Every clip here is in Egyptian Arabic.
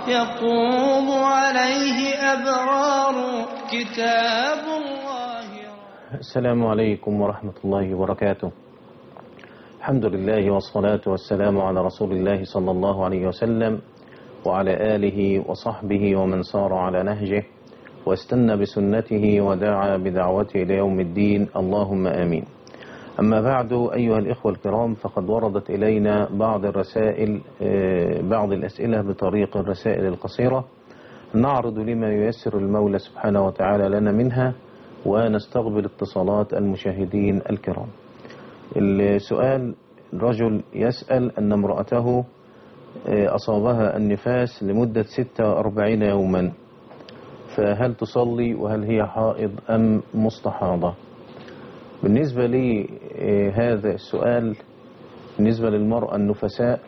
يقوم عليه أبرار كتاب الله السلام عليكم ورحمة الله وبركاته الحمد لله والصلاة والسلام على رسول الله صلى الله عليه وسلم وعلى آله وصحبه ومن سار على نهجه واستنى بسنته ودعا بدعوته إلى يوم الدين اللهم آمين أما بعد أيها الإخوة الكرام فقد وردت إلينا بعض الرسائل بعض الأسئلة بطريق الرسائل القصيرة نعرض لما ييسر المولى سبحانه وتعالى لنا منها ونستقبل اتصالات المشاهدين الكرام السؤال رجل يسأل أن امرأته أصابها النفاس لمدة 46 يوما فهل تصلي وهل هي حائض أم مستحاضة بالنسبة لي هذا السؤال بالنسبة للمرأة النفساء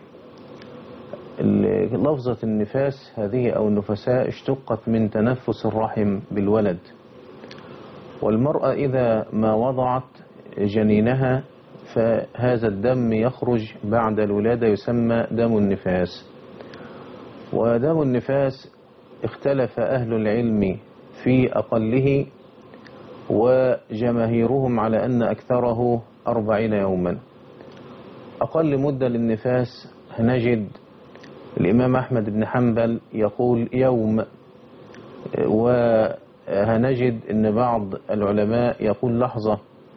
لفظة النفاس هذه أو النفساء اشتقت من تنفس الرحم بالولد والمرأة إذا ما وضعت جنينها فهذا الدم يخرج بعد الولادة يسمى دم النفاس ودم النفاس اختلف أهل العلم في أقله وجماهيرهم على أن أكثره أربعين يوما أقل مدة للنفاس هنجد الإمام أحمد بن حنبل يقول يوم وهنجد أن بعض العلماء يقول لحظة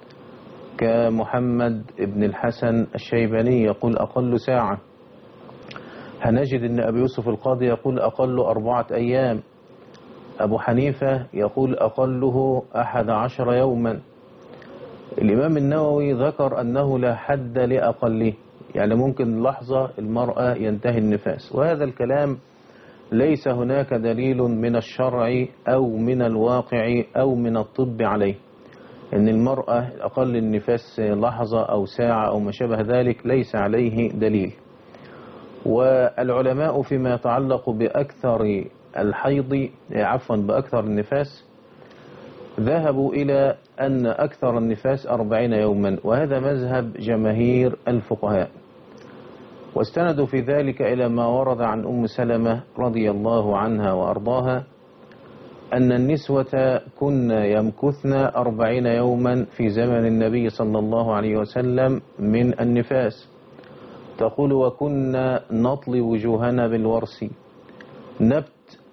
كمحمد بن الحسن الشيباني يقول أقل ساعة هنجد أن أبي يوسف القاضي يقول أقل أربعة أيام أبو حنيفة يقول أقله أحد عشر يوما الإمام النووي ذكر أنه لا حد لأقله يعني ممكن لحظة المرأة ينتهي النفاس وهذا الكلام ليس هناك دليل من الشرع أو من الواقع أو من الطب عليه أن المرأة أقل النفاس لحظة أو ساعة أو ما شابه ذلك ليس عليه دليل والعلماء فيما يتعلق بأكثر الحيض عفوا بأكثر النفاس ذهبوا إلى أن أكثر النفاس أربعين يوما وهذا مذهب جماهير الفقهاء واستندوا في ذلك إلى ما ورد عن أم سلمة رضي الله عنها وأرضاها أن النسوة كن يمكثن أربعين يوما في زمن النبي صلى الله عليه وسلم من النفاس تقول وكنا نطلي وجوهنا بالورس نبت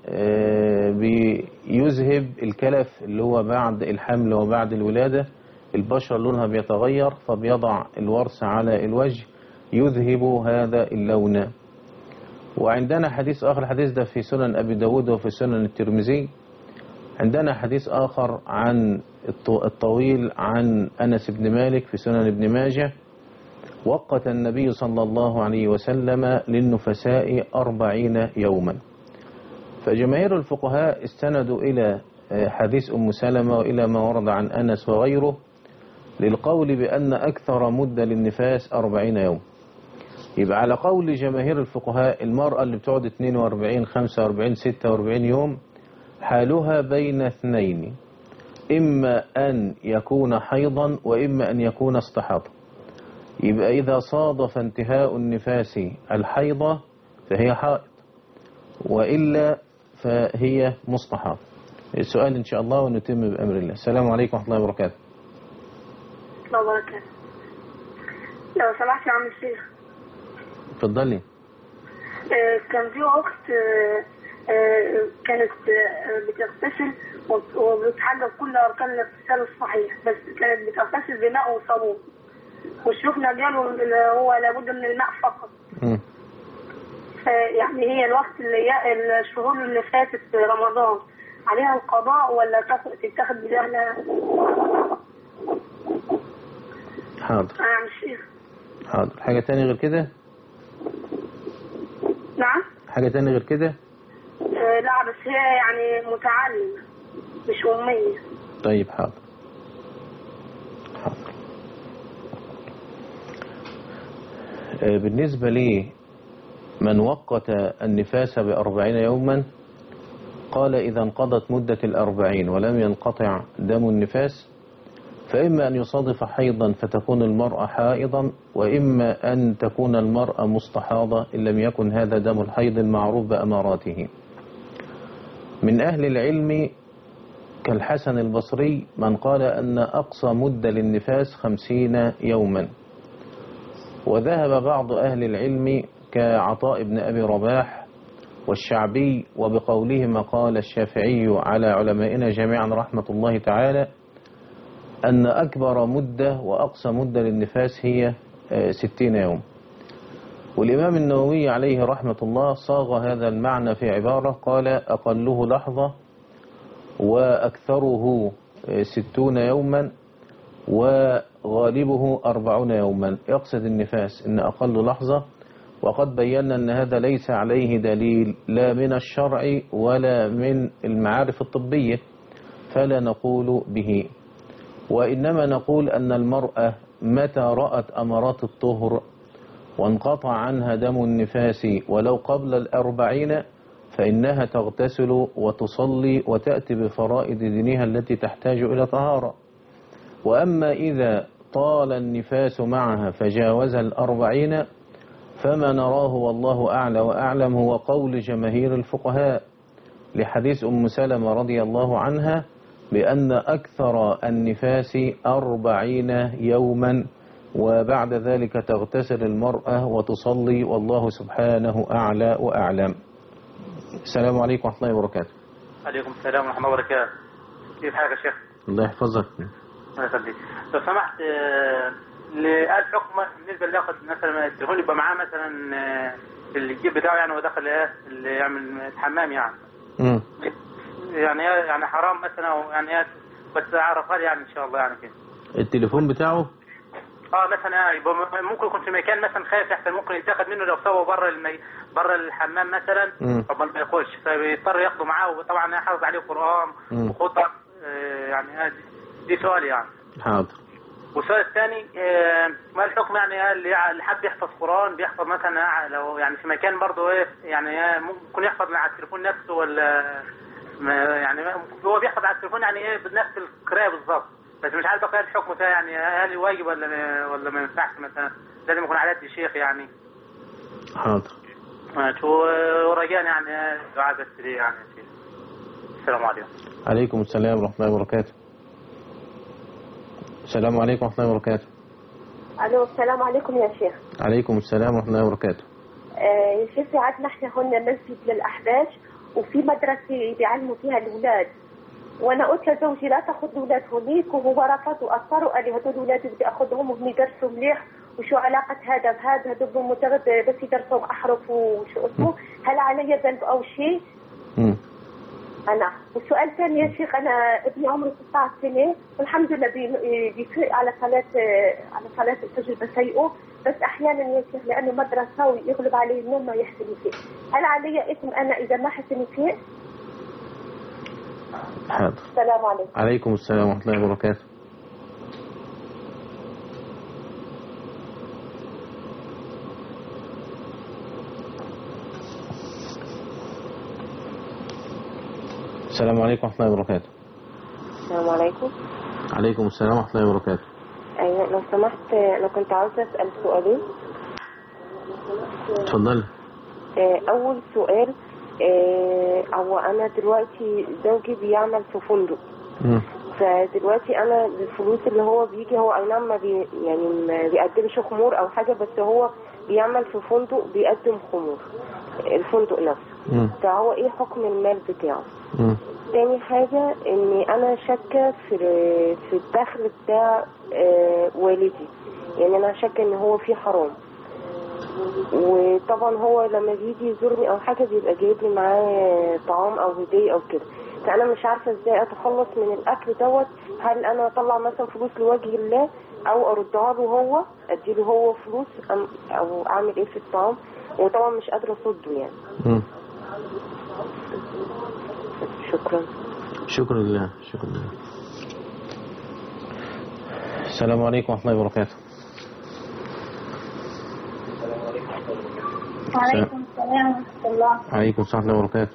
بيذهب الكلف اللي هو بعد الحمل وبعد الولادة البشرة لونها بيتغير فبيضع الورس على الوجه يذهب هذا اللون وعندنا حديث آخر الحديث ده في سنن أبي داود وفي سنن الترمذي عندنا حديث آخر عن الطويل عن أنس بن مالك في سنن ابن ماجه وقت النبي صلى الله عليه وسلم للنفساء أربعين يوما فجماهير الفقهاء استندوا إلى حديث أم سلمة وإلى ما ورد عن أنس وغيره للقول بأن أكثر مدة للنفاس أربعين يوم يبقى على قول جماهير الفقهاء المرأة اللي بتقعد 42 45 46 يوم حالها بين اثنين إما أن يكون حيضا وإما أن يكون استحاضا يبقى إذا صادف انتهاء النفاس الحيضة فهي حائض وإلا فهي مستحاض السؤال إن شاء الله ونتم بأمر الله السلام عليكم ورحمة الله وبركاته الله وبركاته لو سمحت يا عم الشيخ اتفضلي آه، كان في أخت آه، آه، كانت آه، بتغتسل وب- وبتحقق كل أركان الاغتسال الصحيح بس كانت بتغتسل بماء وصابون وشفنا قالوا إن هو لابد من الماء فقط مم. يعني هي الوقت اللي ي- الشهور اللي فاتت في رمضان عليها القضاء ولا تاخد- تتاخد بدالها حاضر يا عم الشيخ حاضر حاجة تاني غير كده نعم حاجة تاني غير كده آه، لا بس هي يعني متعلمة مش أمية طيب حاضر حاضر آه، بالنسبة لي من وقت النفاس بأربعين يوما قال إذا انقضت مدة الأربعين ولم ينقطع دم النفاس فإما أن يصادف حيضا فتكون المرأة حائضا وإما أن تكون المرأة مستحاضة إن لم يكن هذا دم الحيض المعروف بأماراته من أهل العلم كالحسن البصري من قال أن أقصى مدة للنفاس خمسين يوما وذهب بعض أهل العلم كعطاء بن أبي رباح والشعبي وبقولهما قال الشافعي على علمائنا جميعا رحمة الله تعالى أن أكبر مدة وأقصى مدة للنفاس هي آه، ستين يوم والإمام النووي عليه رحمة الله صاغ هذا المعنى في عبارة قال أقله لحظة وأكثره آه، ستون يوما وغالبه أربعون يوما يقصد النفاس إن أقل لحظة وقد بينا أن هذا ليس عليه دليل لا من الشرع ولا من المعارف الطبية فلا نقول به وإنما نقول أن المرأة متى رأت أمرات الطهر وانقطع عنها دم النفاس ولو قبل الأربعين فإنها تغتسل وتصلي وتأتي بفرائض دينها التي تحتاج إلى طهارة وأما إذا طال النفاس معها فجاوز الأربعين فما نراه والله أعلى وأعلم هو قول جماهير الفقهاء لحديث أم سلمة رضي الله عنها بأن أكثر النفاس أربعين يوما وبعد ذلك تغتسل المرأة وتصلي والله سبحانه أعلى وأعلم السلام عليكم ورحمة الله وبركاته عليكم السلام ورحمة الله وبركاته كيف حالك يا شيخ؟ الله يحفظك الله يخليك لو سمحت آه، الحكم بالنسبة اللي ياخد مثلا التليفون يبقى معاه مثلا آه، الجيب بتاعه يعني ودخل ايه اللي يعمل الحمام يعني مم. يعني إيه- يعني حرام مثلا أو يعني إيه، بس اعرفها لي يعني ان شاء الله يعني كده التليفون بتاعه اه مثلا آه، يبقى م- ممكن يكون في مكان مثلا خايف يحصل ممكن يتاخد منه لو سوى بره المي... بره الحمام مثلا مم. قبل ما يخش فبيضطر ياخده معاه وطبعا يحافظ عليه قران مم. وخطب آه، يعني هذه دي سؤال يعني حاضر والسؤال الثاني آه، ما الحكم يعني اللي اللي حب يحفظ قرآن بيحفظ مثلا لو يعني في مكان برضه ايه يعني آه، ممكن يحفظ على التليفون نفسه ولا ما يعني ما- هو بيحفظ على التليفون يعني ايه بنفس القراءة بالظبط بس مش عارف بقى ايه الحكم ده يعني هل واجب ولا ما ولا ما ينفعش مثلا لازم يكون على يد الشيخ يعني حاضر ماشي و- ورجاء يعني دعاء بس ليه يعني يا شيخ. السلام عليكم عليكم السلام ورحمة الله وبركاته السلام عليكم ورحمة الله وبركاته الو السلام عليكم يا شيخ عليكم السلام ورحمة الله وبركاته آه يا شيخ عندنا احنا هنا مسجد للاحباش وفي مدرسه بيعلموا فيها الاولاد وانا قلت لزوجي لا تاخذ الاولاد هنيك وهو رفض واصر وقال لي هدول الاولاد بدي اخذهم وهم يدرسوا مليح وشو علاقة هذا بهذا هدول مجرد بس يدرسوا احرف وشو اسمه هل علي ذنب او شيء؟ مم. انا والسؤال الثاني يا شيخ انا ابني عمره 16 سنه والحمد لله بي- بيفيق على صلاه على صلاه الفجر بسيئه بس احيانا يا شيخ لانه مدرسه ويغلب عليه النوم ما يحسن يفيق هل علي اثم انا اذا ما حسن يفيق؟ حاضر السلام عليكم عليكم السلام ورحمة الله وبركاته السلام عليكم ورحمة الله وبركاته السلام عليكم عليكم السلام ورحمة الله وبركاته ايوه لو سمحت انا كنت عاوزه اسال سؤالين اتفضل آه، اول سؤال آه، هو انا دلوقتي زوجي بيعمل في فندق مم. فدلوقتي انا الفلوس اللي هو بيجي هو اي نعم ما بي يعني ما بيقدمش خمور او حاجه بس هو بيعمل في فندق بيقدم خمور الفندق نفسه مم. فهو ايه حكم المال بتاعه مم. تاني حاجة اني انا شاكة في في الدخل بتاع آه، والدي يعني انا شاكة ان هو في حرام وطبعا هو لما بيجي يزورني او حاجة بيبقى جايب لي معاه طعام او هدية او كده فانا مش عارفة ازاي اتخلص من الاكل دوت هل انا اطلع مثلا فلوس لوجه الله او اردها له هو اديله هو فلوس أم او اعمل ايه في الطعام وطبعا مش قادرة اصده يعني مم. شكرا شكرا لله شكرا لله السلام عليكم ورحمة الله وبركاته وعليكم السلام ورحمة الله عليكم السلام ورحمة الله وبركاته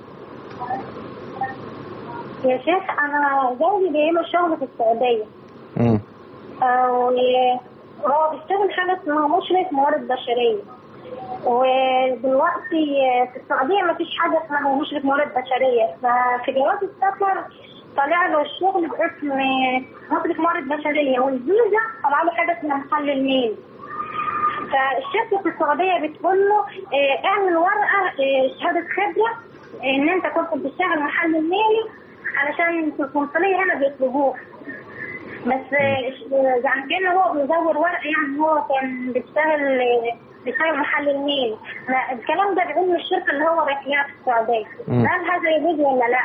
يا شيخ أنا زوجي بيعمل شغل في السعودية مم. آه، وهو بيشتغل حاجة اسمها مشرف موارد بشرية ودلوقتي في السعودية ما فيش حاجة اسمها مشرف موارد بشرية ففي جواز السفر طالع له الشغل باسم مشرف موارد بشرية والفيزا طالع له حاجة اسمها محلل ميل فالشركة في السعودية بتقول له آه، اعمل ورقة آه، شهادة خبرة آه، ان انت كنت بتشتغل محل مالي علشان في القنصلية هنا بيطلبوه بس آه، يعني كأنه هو بيدور ورقة يعني هو كان بيشتغل آه، بيشتغل محل الميل ما- الكلام ده بعلم الشركة اللي هو رايح لها في السعودية مم. هل هذا يجوز ولا لا؟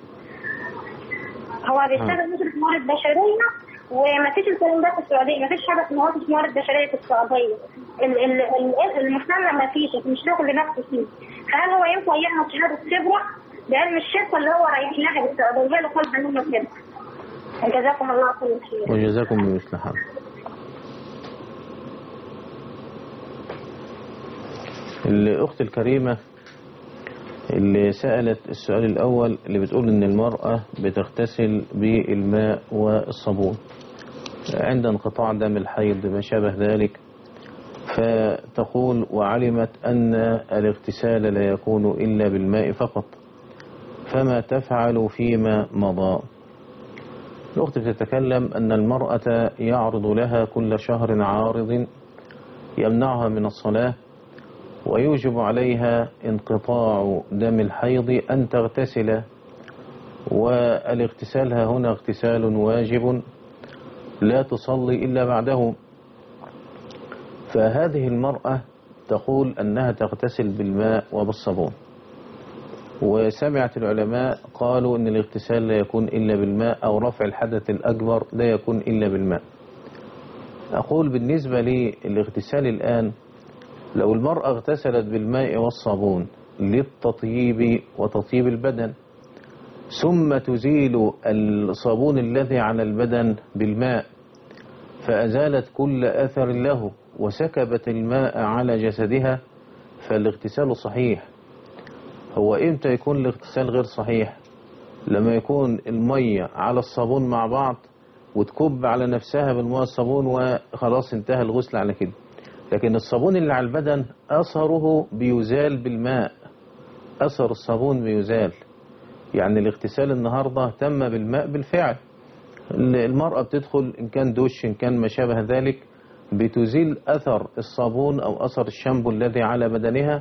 هو بيشتغل مشرف موارد بشرية وما فيش الكلام ده في السعودية ما فيش حاجة اسمها مشرف موارد بشرية في السعودية ال- ال- ال- المسمى ما فيش مش شغل نفسه فيه فهل هو ينفع يعمل شهادة خبرة بعلم الشركة اللي هو رايح لها في السعودية هي اللي طالبة منه كده جزاكم الله كل خير وجزاكم بمثل حال الأخت الكريمة اللي سألت السؤال الأول اللي بتقول إن المرأة بتغتسل بالماء والصابون عند انقطاع دم الحيض ما شابه ذلك فتقول وعلمت أن الاغتسال لا يكون إلا بالماء فقط فما تفعل فيما مضى الأخت بتتكلم أن المرأة يعرض لها كل شهر عارض يمنعها من الصلاة ويوجب عليها انقطاع دم الحيض أن تغتسل والاغتسال ها هنا اغتسال واجب لا تصلي إلا بعده فهذه المرأة تقول أنها تغتسل بالماء وبالصابون وسمعت العلماء قالوا أن الاغتسال لا يكون إلا بالماء أو رفع الحدث الأكبر لا يكون إلا بالماء أقول بالنسبة للاغتسال الآن لو المرأة اغتسلت بالماء والصابون للتطييب وتطيب البدن ثم تزيل الصابون الذي على البدن بالماء فأزالت كل أثر له وسكبت الماء على جسدها فالاغتسال صحيح هو إمتى يكون الاغتسال غير صحيح لما يكون المية على الصابون مع بعض وتكب على نفسها بالماء الصابون وخلاص انتهى الغسل على كده لكن الصابون اللي على البدن أثره بيزال بالماء أثر الصابون بيزال يعني الاغتسال النهاردة تم بالماء بالفعل المرأة بتدخل إن كان دوش إن كان ما شابه ذلك بتزيل أثر الصابون أو أثر الشامبو الذي على بدنها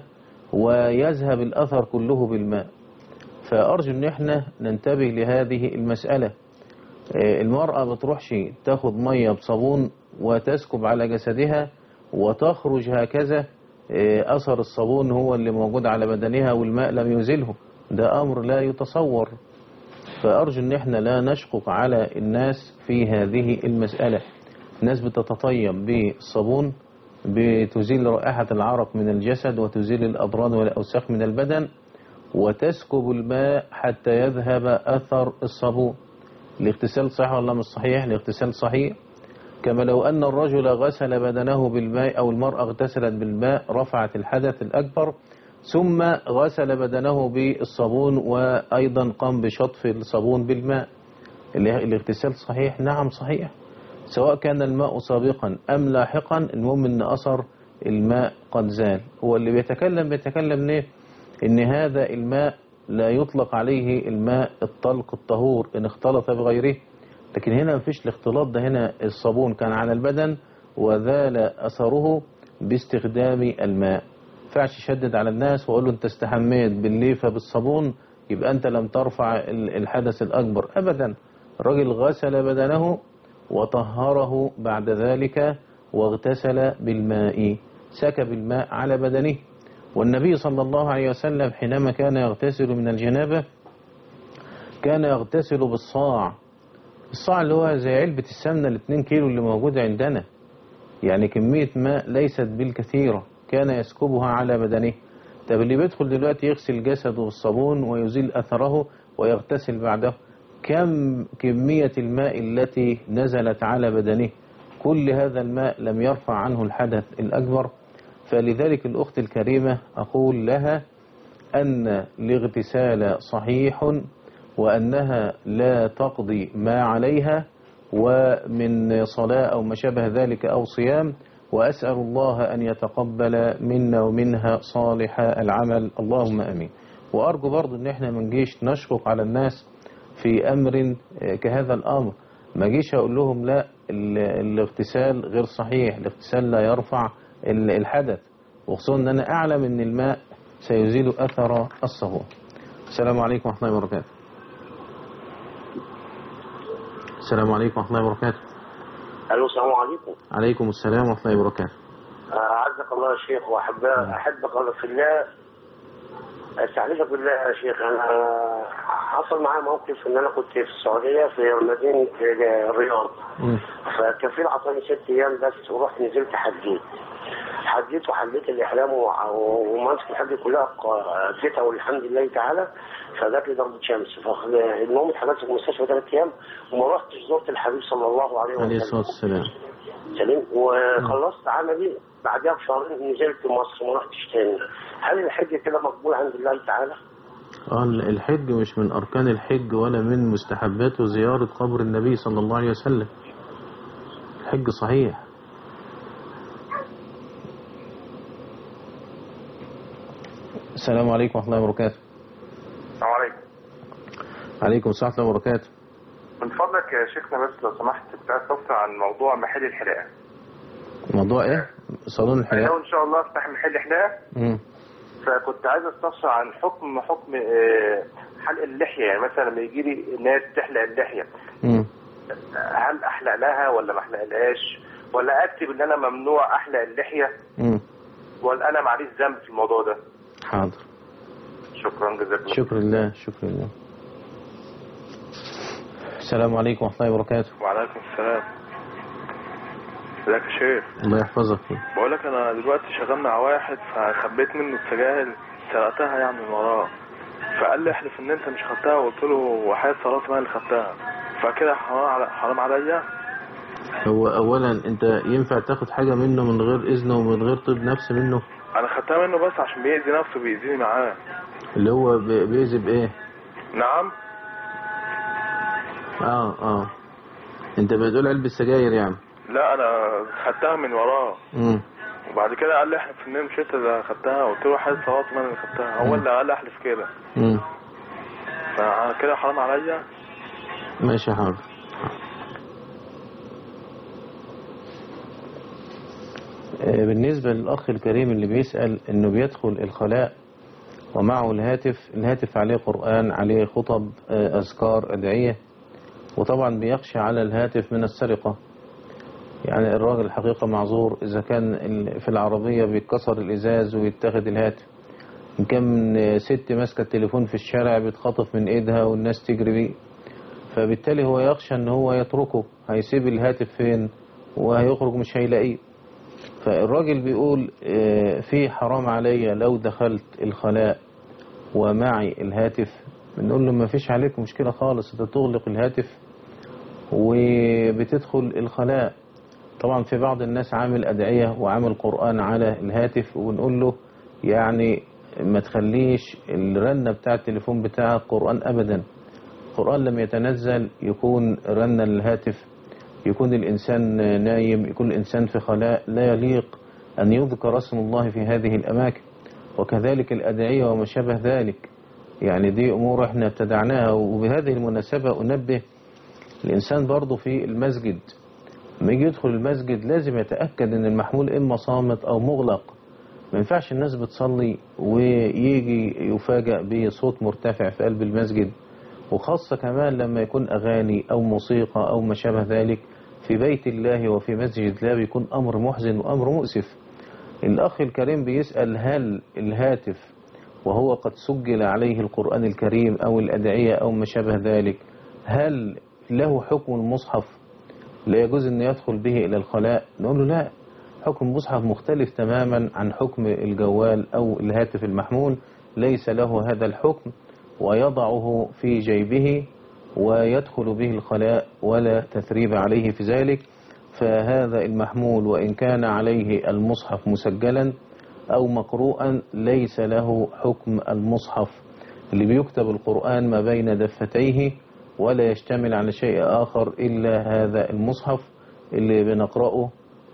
ويذهب الأثر كله بالماء فأرجو أن احنا ننتبه لهذه المسألة آه، المرأة بتروحش تاخد مية بصابون وتسكب على جسدها وتخرج هكذا آه، أثر الصابون هو اللي موجود على بدنها والماء لم يزله ده أمر لا يتصور فأرجو أن احنا لا نشقق على الناس في هذه المسألة الناس بتتطيب بالصابون بتزيل رائحة العرق من الجسد وتزيل الأضرار والأوساخ من البدن وتسكب الماء حتى يذهب أثر الصابون الاغتسال صحيح ولا مش صحيح الاغتسال صحيح كما لو أن الرجل غسل بدنه بالماء أو المرأة اغتسلت بالماء رفعت الحدث الأكبر ثم غسل بدنه بالصابون وأيضا قام بشطف الصابون بالماء اللي- الاغتسال صحيح نعم صحيح سواء كان الماء سابقا أم لاحقا المهم أن أثر الماء قد زال هو اللي بيتكلم بيتكلم ليه ان هذا الماء لا يطلق عليه الماء الطلق الطهور ان اختلط بغيره لكن هنا مفيش الاختلاط ده هنا الصابون كان على البدن وذال أثره باستخدام الماء فعش يشدد على الناس وأقول له أنت استحميت بالليفة بالصابون يبقى أنت لم ترفع ال- الحدث الأكبر أبدا الرجل غسل بدنه وطهره بعد ذلك واغتسل بالماء سكب الماء على بدنه والنبي صلى الله عليه وسلم حينما كان يغتسل من الجنابة كان يغتسل بالصاع الصاع اللي هو زي علبة السمنة الاتنين كيلو اللي موجودة عندنا يعني كمية ماء ليست بالكثيرة كان يسكبها على بدنه طب اللي بيدخل دلوقتي يغسل جسده بالصابون ويزيل أثره ويغتسل بعده كم كمية الماء التي نزلت على بدنه كل هذا الماء لم يرفع عنه الحدث الأكبر فلذلك الأخت الكريمة أقول لها أن الاغتسال صحيح وأنها لا تقضي ما عليها ومن صلاة أو ما شابه ذلك أو صيام وأسأل الله أن يتقبل منا ومنها صالح العمل اللهم أمين وأرجو برضو أن احنا ما نجيش نشفق على الناس في أمر آه، كهذا الأمر ما جيش أقول لهم لا ال- الاغتسال غير صحيح الاغتسال لا يرفع ال- الحدث وخصوصا أن أنا أعلم أن الماء سيزيل أثر الصهور السلام عليكم ورحمة الله وبركاته السلام عليكم ورحمة الله وبركاته الو السلام عليكم عليكم السلام ورحمة الله وبركاته اعزك الله يا شيخ واحب احبك الله في الله استحلفك بالله يا شيخ انا حصل معايا موقف ان انا كنت في السعوديه في مدينه الرياض مم. فكان في عطاني ست ايام بس ورحت نزلت حجيت حجيت وحليت الاحرام وع- ومناسك الحج كلها ق- اديتها والحمد لله تعالى فجات لي ضربه شمس فالمهم اتحجزت في المستشفى ثلاث ايام وما رحتش زرت الحبيب صلى الله عليه عليه الصلاة وسلم والسلام سليم وخلصت عملي بعدها بشهرين نزلت مصر ما رحتش تاني هل الحج كده مقبول عند الله تعالى؟ قال الحج مش من أركان الحج ولا من مستحباته زيارة قبر النبي صلى الله عليه وسلم الحج صحيح السلام عليكم ورحمة الله وبركاته السلام عليكم عليكم السلام ورحمة الله وبركاته من فضلك يا شيخنا بس لو سمحت كنت عايز استفسر عن موضوع محل الحلاقه موضوع ايه صالون لو الحياة ان شاء الله افتح محل حلاقه مم. فكنت عايز استفسر عن حكم حكم آه، حلق اللحيه يعني مثلا لما يجي لي ناس تحلق اللحيه مم. هل احلق لها ولا ما احلقلهاش ولا اكتب ان انا ممنوع احلق اللحيه مم. ولا انا معليش ذنب في الموضوع ده حاضر شكرا جزاك الله شكر لله شكر لله السلام عليكم ورحمة الله وبركاته وعليكم السلام ازيك يا شيخ الله يحفظك بقول لك انا دلوقتي شغال مع واحد فخبيت منه السجاير سرقتها يعني من وراه فقال لي احلف ان انت مش خدتها وقلت له وحياة صلاتي انا اللي خدتها فكده حرام على حرام عليا هو أولا أنت ينفع تاخد حاجة منه من غير إذنه ومن غير طيب نفس منه انا خدتها منه بس عشان بيأذي نفسه بيأذيني معاه اللي هو بي- بيأذي بإيه نعم اه اه انت بتقول علبة سجاير يعني لا انا خدتها من وراه امم وبعد كده قال لي احلف ان مش انت اللي خدتها قلت له حياة صلاتي انا اللي خدتها هو اللي قال لي احلف كده امم فكده حرام عليا ماشي يا حاضر آه، بالنسبة للأخ الكريم اللي بيسأل إنه بيدخل الخلاء ومعه الهاتف الهاتف عليه قرآن عليه خطب آه، أذكار أدعية وطبعا بيخشى على الهاتف من السرقة يعني الراجل الحقيقة معذور إذا كان ال- في العربية بيتكسر الإزاز ويتاخد الهاتف إن كان من ست ماسكة التليفون في الشارع بيتخطف من إيدها والناس تجري بيه فبالتالي هو يخشى ان هو يتركه هيسيب الهاتف فين وهيخرج مش هيلاقيه فالراجل بيقول آه، في حرام عليا لو دخلت الخلاء ومعي الهاتف بنقول له ما فيش عليك مشكلة خالص انت تغلق الهاتف وبتدخل الخلاء طبعا في بعض الناس عامل أدعية وعامل قرآن على الهاتف ونقول له يعني ما تخليش الرنة بتاع التليفون بتاعك قرآن أبدا القرآن لم يتنزل يكون رن الهاتف يكون الإنسان نايم يكون الإنسان في خلاء لا يليق أن يذكر اسم الله في هذه الأماكن وكذلك الأدعية وما شابه ذلك يعني دي أمور احنا ابتدعناها وبهذه المناسبة أنبه الإنسان برضه في المسجد لما يجي يدخل المسجد لازم يتأكد أن المحمول إما صامت أو مغلق ما ينفعش الناس بتصلي ويجي يفاجأ بصوت مرتفع في قلب المسجد وخاصة كمان لما يكون أغاني أو موسيقى أو ما شابه ذلك في بيت الله وفي مسجد الله بيكون أمر محزن وأمر مؤسف الأخ الكريم بيسأل هل الهاتف وهو قد سجل عليه القرآن الكريم أو الأدعية أو ما شابه ذلك هل له حكم المصحف لا يجوز أن يدخل به إلى الخلاء نقول له لا حكم المصحف مختلف تماما عن حكم الجوال أو الهاتف المحمول ليس له هذا الحكم ويضعه في جيبه ويدخل به الخلاء ولا تثريب عليه في ذلك فهذا المحمول وإن كان عليه المصحف مسجلا أو مقروءا ليس له حكم المصحف اللي بيكتب القرآن ما بين دفتيه ولا يشتمل على شيء آخر إلا هذا المصحف اللي بنقرأه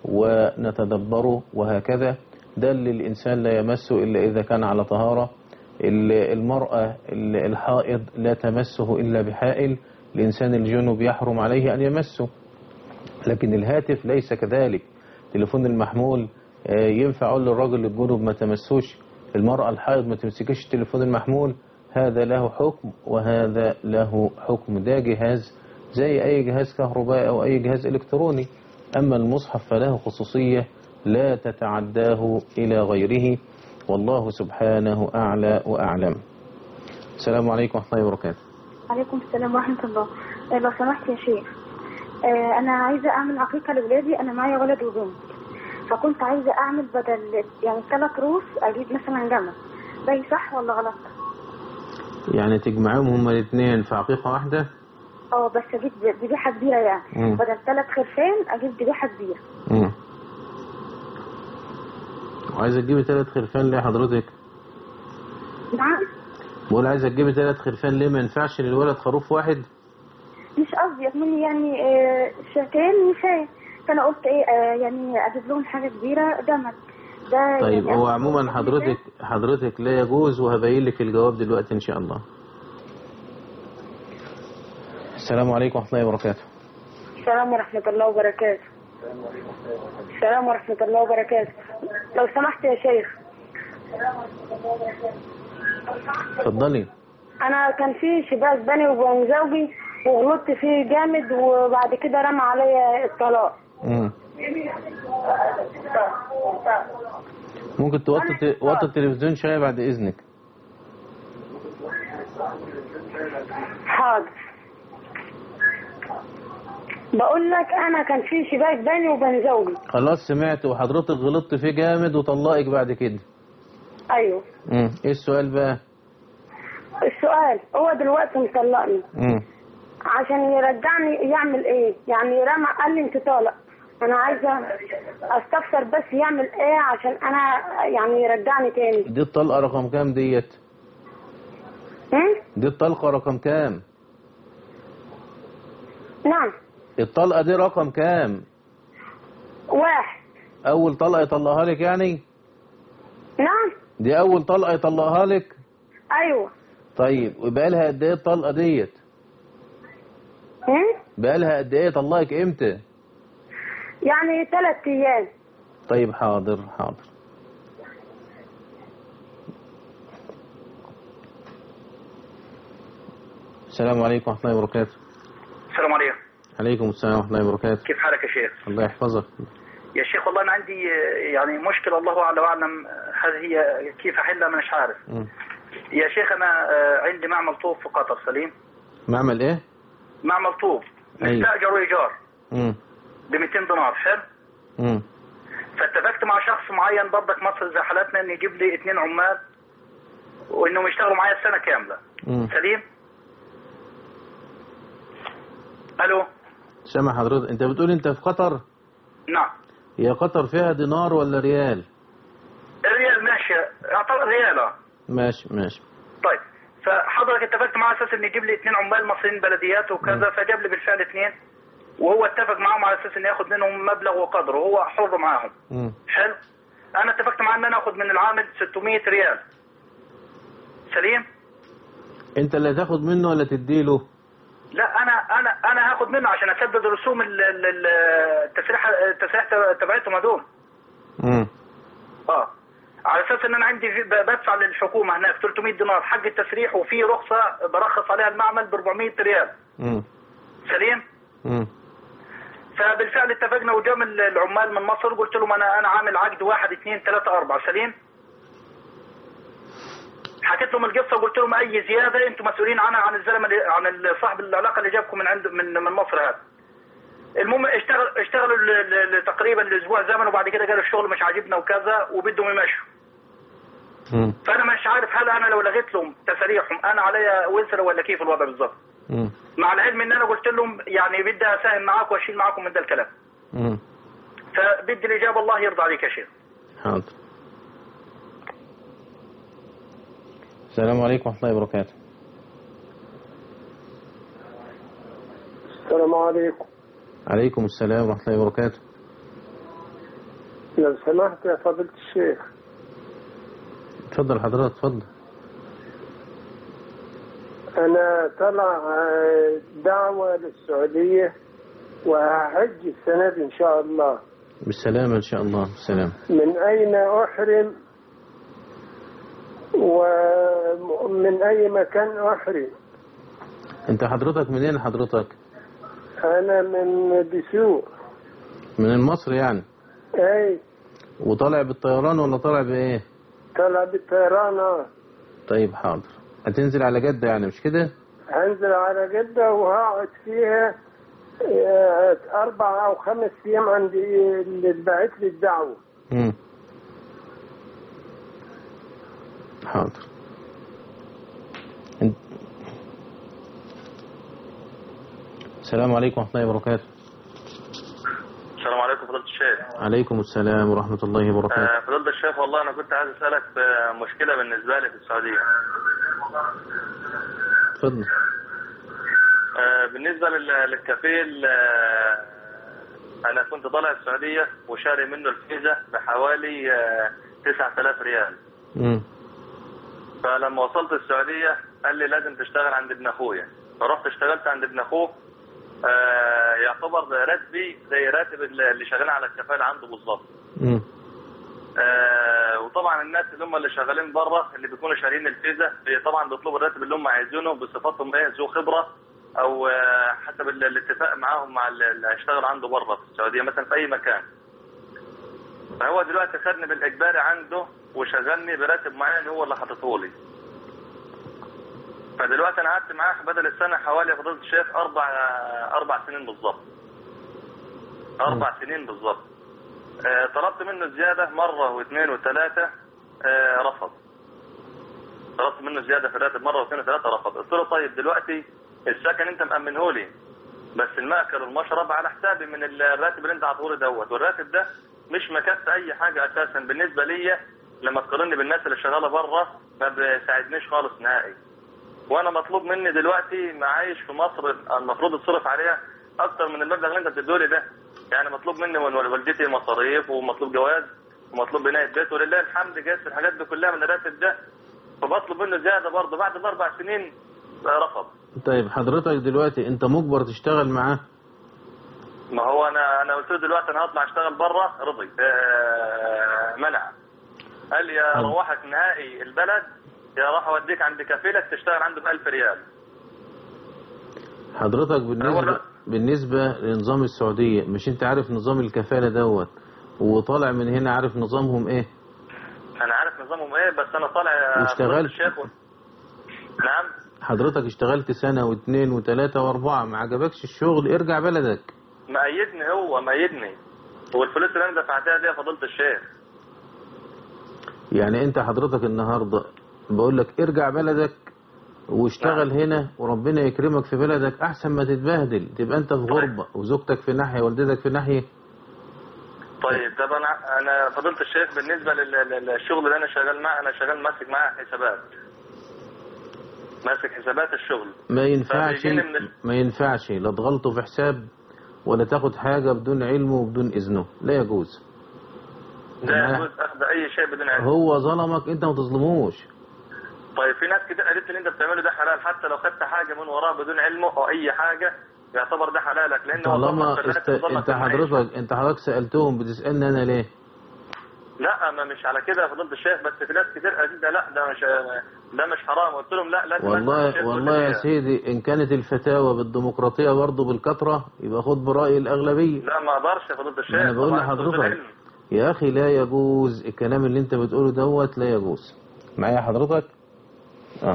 ونتدبره وهكذا ده اللي الإنسان لا يمسه إلا إذا كان على طهارة ال- المرأة ال- الحائض لا تمسه إلا بحائل الإنسان الجنوب يحرم عليه أن يمسه لكن الهاتف ليس كذلك تليفون المحمول آه، ينفع أقول للراجل الجنوب ما تمسوش المرأة الحائض ما تمسكش التليفون المحمول هذا له حكم وهذا له حكم ده جهاز زي أي جهاز كهربائي أو أي جهاز إلكتروني أما المصحف فله خصوصية لا تتعداه إلى غيره والله سبحانه أعلى وأعلم السلام عليكم ورحمة الله وبركاته عليكم السلام ورحمة الله آه، لو سمحت يا شيخ آه، أنا عايزة أعمل عقيقة لولادي أنا معايا ولد وبنت فكنت عايزة أعمل بدل يعني ثلاث روس أجيب مثلا جمل ده صح ولا غلط؟ يعني تجمعهم هما الاثنين في عقيقة واحدة اه بس أجيب ذبيحة كبيرة يعني مم. بدل ثلاث خرفان أجيب ذبيحة كبيرة مم. وعايزة تجيبي ثلاث خرفان ليه حضرتك نعم بقول عايزة تجيبي ثلاث خرفان ليه ما ينفعش للولد خروف واحد مش قصدي مني يعني آه، شاتين نساء فأنا قلت إيه آه، يعني أجيب لهم حاجة كبيرة جمل ده طيب يعني هو أجيب عموما لهم حضرتك حضرتك لا يجوز وهبين لك الجواب دلوقتي ان شاء الله السلام عليكم ورحمة الله وبركاته السلام ورحمة الله وبركاته السلام ورحمة الله وبركاته لو سمحت يا شيخ اتفضلي أنا كان في شباك بيني وبين زوجي وغلطت فيه جامد وبعد كده رمى عليا الطلاق مم. ممكن توطي توطي التلفزيون شوية بعد إذنك حاضر بقول لك أنا كان في شباك بيني وبين زوجي خلاص سمعت وحضرتك غلطت فيه جامد وطلقك بعد كده أيوه مم. ايه السؤال بقى السؤال هو دلوقتي مطلقني مم. عشان يرجعني يعمل ايه يعني رمى قال لي انت طالق انا عايزه استفسر بس يعمل ايه عشان انا يعني يرجعني تاني دي الطلقة رقم كام ديت هم؟ دي الطلقة رقم كام نعم الطلقة دي رقم كام واحد اول طلقة يطلقها لك يعني نعم دي اول طلقة يطلقها لك ايوه طيب وبقى لها قد ايه الطلقة ديت هم؟ بقى لها قد ايه طلقك امتى يعني ثلاث ايام طيب حاضر حاضر السلام عليكم ورحمة الله وبركاته السلام عليكم عليكم السلام ورحمة الله وبركاته كيف حالك يا شيخ الله يحفظك يا شيخ والله انا عندي آه، يعني مشكله الله اعلم واعلم آه، هل هي كيف احلها مش عارف مم. يا شيخ انا آه، عندي معمل طوب في قطر سليم معمل ايه معمل طوب أيوة. مستاجر وايجار مم. ب 200 دينار حلو مم. فاتفقت مع شخص معين برضك مصر زي حالتنا انه يجيب لي اثنين عمال وانهم يشتغلوا معايا السنه كامله مم. سليم الو سامع حضرتك انت بتقول انت في قطر نعم هي قطر فيها دينار ولا ريال الريال ماشي اعطى ريال اه ماشي ماشي طيب فحضرتك اتفقت معاه اساس انه يجيب لي اثنين عمال مصريين بلديات وكذا فجاب لي بالفعل اثنين وهو اتفق معاهم على اساس انه ياخد منهم مبلغ وقدره وهو حر معاهم مم. حلو انا اتفقت معاه ان انا اخد من العامل 600 ريال سليم انت اللي هتاخد منه ولا تديله لا انا انا انا هاخد منه عشان اسدد رسوم ال- ال- ال- التسريح التسريح تبعتهم هذول مم. اه على اساس ان انا عندي في- ب- بدفع للحكومه هناك 300 دينار حق التسريح وفي رخصه برخص عليها المعمل ب 400 ريال مم. سليم مم. فبالفعل اتفقنا وجام ال- العمال من مصر قلت لهم انا انا عامل عقد واحد اثنين ثلاثة أربعة سليم حكيت لهم القصة وقلت لهم أي زيادة أنتم مسؤولين عنها عن الزلمة اللي- عن ال- صاحب العلاقة اللي جابكم من عند من من مصر هذا المهم اشتغل اشتغلوا ل- ل- ل- تقريبا الاسبوع زمن وبعد كده قالوا الشغل مش عاجبنا وكذا وبدهم يمشوا مم. فانا مش عارف هل انا لو لغيت لهم تساريحهم انا عليا وزر ولا كيف الوضع بالظبط مم. مع العلم ان انا قلت لهم يعني بدي اساهم معاكم واشيل معاكم من ده الكلام مم. فبدي الاجابه الله يرضى عليك يا شيخ حاضر السلام عليكم ورحمة الله وبركاته السلام عليكم عليكم السلام ورحمة الله وبركاته لو سمحت يا فضيلة الشيخ اتفضل حضرتك اتفضل أنا طلع آه، دعوة للسعودية وهحج السنة دي إن شاء الله بالسلامة إن شاء الله بالسلامة من أين أحرم ومن أي مكان أحرم أنت حضرتك منين حضرتك أنا من دسوق من مصر يعني أي وطالع بالطيران ولا طالع بإيه طلع بالطيران آه. طيب حاضر هتنزل على جدة يعني مش كده هنزل على جدة وهقعد فيها آه، أربع أو خمس أيام عند اللي بعت لي الدعوة مم. حاضر انت- السلام عليكم ورحمة الله وبركاته السلام عليكم فضيلة الشيخ عليكم السلام ورحمة الله وبركاته آه، فضيلة الشيخ والله أنا كنت عايز أسألك بمشكلة بالنسبة لي في السعودية اتفضل آه، بالنسبة لل- للكفيل آه، أنا كنت طالع السعودية وشاري منه الفيزا بحوالي آه، 9000 ريال مم. فلما وصلت السعودية قال لي لازم تشتغل عند ابن أخويا فرحت اشتغلت عند ابن أخوه آه، يعتبر راتبي زي راتب اللي شغالين على الكفالة عنده بالظبط مم. آه، وطبعا الناس اللي هم اللي شغالين بره اللي بيكونوا شارين الفيزا بي- طبعا بيطلبوا الراتب اللي هم عايزينه بصفتهم ايه ذو خبره او آه، حسب ال- الاتفاق معاهم مع ال- اللي هيشتغل عنده بره في السعوديه مثلا في اي مكان. فهو دلوقتي خدني بالاجباري عنده وشغلني براتب معين هو اللي حاططه لي. فدلوقتي انا قعدت معاه بدل السنه حوالي يا فضيله الشيخ اربع اربع سنين بالظبط. اربع سنين بالظبط. آه، طلبت منه زيادة مرة واثنين وثلاثة آه، رفض طلبت منه زيادة في الراتب مرة واثنين وثلاثة رفض قلت له طيب دلوقتي السكن انت مأمنه لي بس المأكل والمشرب على حسابي من الراتب اللي انت عطولي دوت والراتب ده مش مكفي اي حاجة اساسا بالنسبة ليا لما تقارني بالناس اللي شغالة بره ما بيساعدنيش خالص نهائي وانا مطلوب مني دلوقتي معايش في مصر المفروض اتصرف عليها اكتر من المبلغ اللي انت بتدولي ده يعني مطلوب مني من والدتي مصاريف ومطلوب جواز ومطلوب بناء بيت ولله الحمد جايز الحاجات دي كلها من الراتب ده فبطلب منه زياده برضه بعد الاربع سنين رفض طيب حضرتك دلوقتي انت مجبر تشتغل معاه ما هو انا انا قلت له دلوقتي انا هطلع اشتغل بره رضي آه منع قال لي يا روحك نهائي البلد يا راح اوديك عند كفيلك تشتغل عنده ب 1000 ريال حضرتك بالنسبة بالنسبة لنظام السعودية مش انت عارف نظام الكفالة دوت وطالع من هنا عارف نظامهم ايه انا عارف نظامهم ايه بس انا طالع يا واشتغلت؟ فضيلة الشيخ و... نعم حضرتك اشتغلت سنة واثنين وثلاثة واربعة ما عجبكش الشغل ارجع بلدك مأيدني هو مأيدني والفلوس اللي انا دفعتها دي يا فضيلة الشيخ يعني انت حضرتك النهاردة بقول لك ارجع بلدك واشتغل هنا وربنا يكرمك في بلدك احسن ما تتبهدل تبقى انت في غربة وزوجتك في ناحية والدتك في ناحية طيب طب انا انا فضيلة الشيخ بالنسبة لل- لل- للشغل اللي انا شغال معاه انا شغال ماسك معاه حسابات ماسك حسابات الشغل ما ينفعش فبيجيني من ال- ما ينفعش لا تغلطه في حساب ولا تاخد حاجة بدون علمه وبدون إذنه لا يجوز لا يجوز اخذ اي شيء بدون علم هو ظلمك انت ما تظلموش طيب في ناس كتير قالت لي اللي انت بتعمله ده حلال حتى لو خدت حاجة من وراه بدون علمه او اي حاجة يعتبر ده حلالك لان هو طالما ظلمك في است... الراتب، ظلمك انت في المعيشة. حضرتك انت حضرتك سألتهم بتسألني انا ليه لا ما مش على كده يا فضيلة الشيخ بس في ناس كتير قالت لي لا ده مش ده مش حرام قلت لهم لا لازم أسأل الشيخ والله يقول والله لي يا كده. سيدي ان كانت الفتاوى بالديمقراطية برضه بالكثرة يبقى خد برأي الأغلبية لا ما اقدرش يا فضيلة الشيخ انا بقول طبعاً لحضرتك بالعلم. يا اخي لا يجوز الكلام اللي انت بتقوله دوت لا يجوز معايا حضرتك اه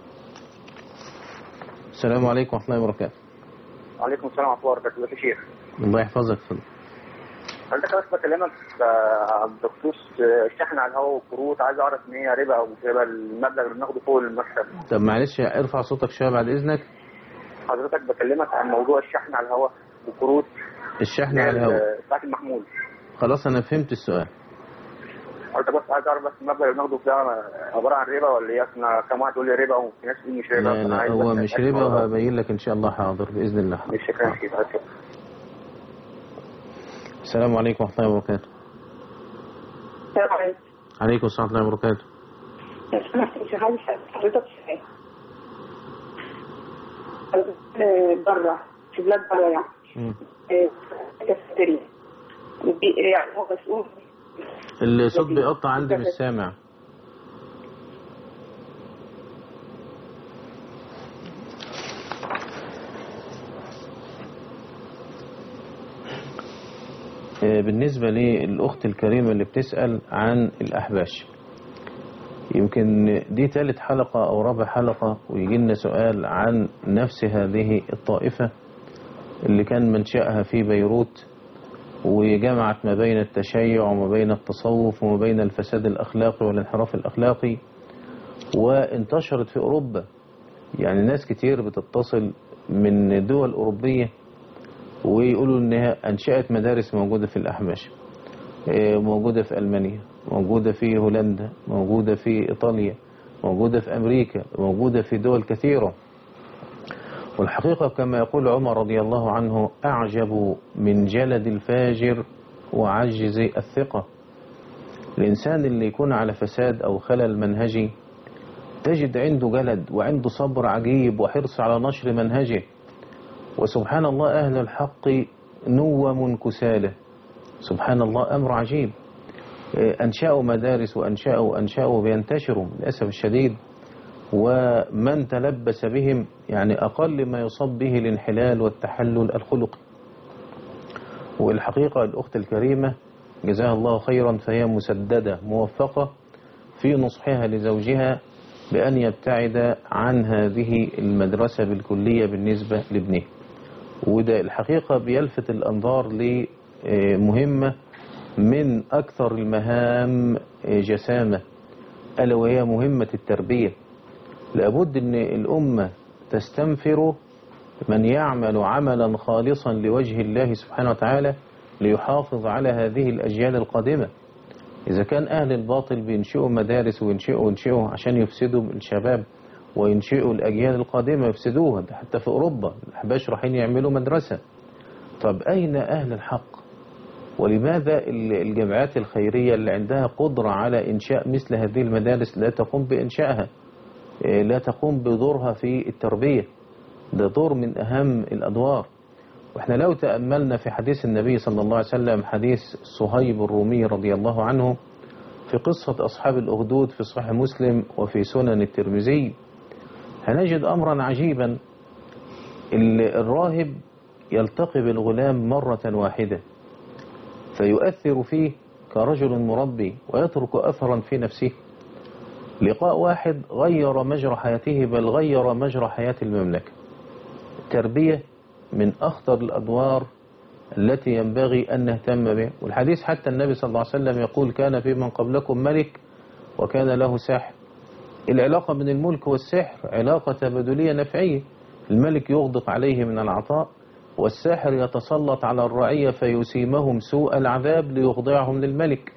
السلام عليكم ورحمة الله وبركاته وعليكم السلام ورحمه الله وبركاته ازيك يا شيخ الله يحفظك فضل. حضرتك بس بكلمك آه، بخصوص آه، الشحن على الهواء والكروت عايز اعرف ان هي ربا او مش ربا المبلغ اللي بناخده فوق المكتب طب معلش ارفع صوتك شوية بعد إذنك حضرتك بكلمك عن موضوع الشحن على الهواء والكروت الشحن على الهواء آه، بتاعت المحمول خلاص أنا فهمت السؤال حضرتك بس عايز اعرف بس المبلغ اللي بناخده ده عباره عن ربا ولا ايه احنا كم واحد يقول لي ربا وفي ناس يقول مش ربا لا فأنا لا عايز هو بس مش أتأكد ربا الموضوع. وهبين لك إن شاء الله حاضر بإذن الله مش شكرا كتير السلام عليكم ورحمة الله وبركاته السلام عليكم عليكم السلام ورحمة الله وبركاته لو سمحت مش عايز أسأل حضرتك سؤال آه، بره في بلاد بره يعني مم. آه، كافتيريا بي- يعني هو مسؤول الصوت بيقطع عندي مش سامع آه، بالنسبة للأخت الكريمة اللي بتسأل عن الأحباش يمكن دي ثالث حلقة أو رابع حلقة ويجي لنا سؤال عن نفس هذه الطائفة اللي كان منشأها في بيروت وجمعت ما بين التشيع وما بين التصوف وما بين الفساد الأخلاقي والانحراف الأخلاقي وانتشرت في أوروبا يعني ناس كتير بتتصل من دول أوروبية ويقولوا إنها أنشأت مدارس موجودة في الأحباش إيه، موجودة في ألمانيا موجودة في هولندا موجودة في إيطاليا موجودة في أمريكا موجودة في دول كثيرة والحقيقة كما يقول عمر رضي الله عنه أعجب من جلد الفاجر وعجز الثقة الإنسان اللي يكون على فساد أو خلل منهجي تجد عنده جلد وعنده صبر عجيب وحرص على نشر منهجه وسبحان الله أهل الحق نوم كسالة سبحان الله أمر عجيب أنشأوا مدارس وأنشأوا وأنشأوا بينتشروا للأسف الشديد ومن تلبس بهم يعني أقل ما يصاب به الانحلال والتحلل الخلقي والحقيقة الأخت الكريمة جزاها الله خيرا فهي مسددة موفقة في نصحها لزوجها بأن يبتعد عن هذه المدرسة بالكلية بالنسبة لابنه وده الحقيقة بيلفت الأنظار لمهمة من أكثر المهام جسامة ألا وهي مهمة التربية لابد أن الأمة تستنفر من يعمل عملا خالصا لوجه الله سبحانه وتعالى ليحافظ على هذه الأجيال القادمة إذا كان أهل الباطل بينشئوا مدارس وينشئوا وينشئوا عشان يفسدوا الشباب وينشئوا الأجيال القادمة يفسدوها ده حتى في أوروبا الأحباش رايحين يعملوا مدرسة طب أين أهل الحق ولماذا الجمعيات الخيرية اللي عندها قدرة على إنشاء مثل هذه المدارس لا تقوم بإنشائها لا تقوم بدورها في التربية ده دور من أهم الأدوار وإحنا لو تأملنا في حديث النبي صلى الله عليه وسلم حديث صهيب الرومي رضي الله عنه في قصة أصحاب الأخدود في صحيح مسلم وفي سنن الترمذي هنجد أمرا عجيبا الراهب يلتقي بالغلام مرة واحدة فيؤثر فيه كرجل مربي ويترك أثرا في نفسه لقاء واحد غير مجرى حياته بل غير مجرى حياة المملكة التربية من أخطر الأدوار التي ينبغي أن نهتم بها والحديث حتى النبي صلى الله عليه وسلم يقول كان في من قبلكم ملك وكان له ساحر العلاقة بين الملك والسحر علاقة تبادلية نفعية الملك يغدق عليه من العطاء والساحر يتسلط على الرعية فيسيمهم سوء العذاب ليخضعهم للملك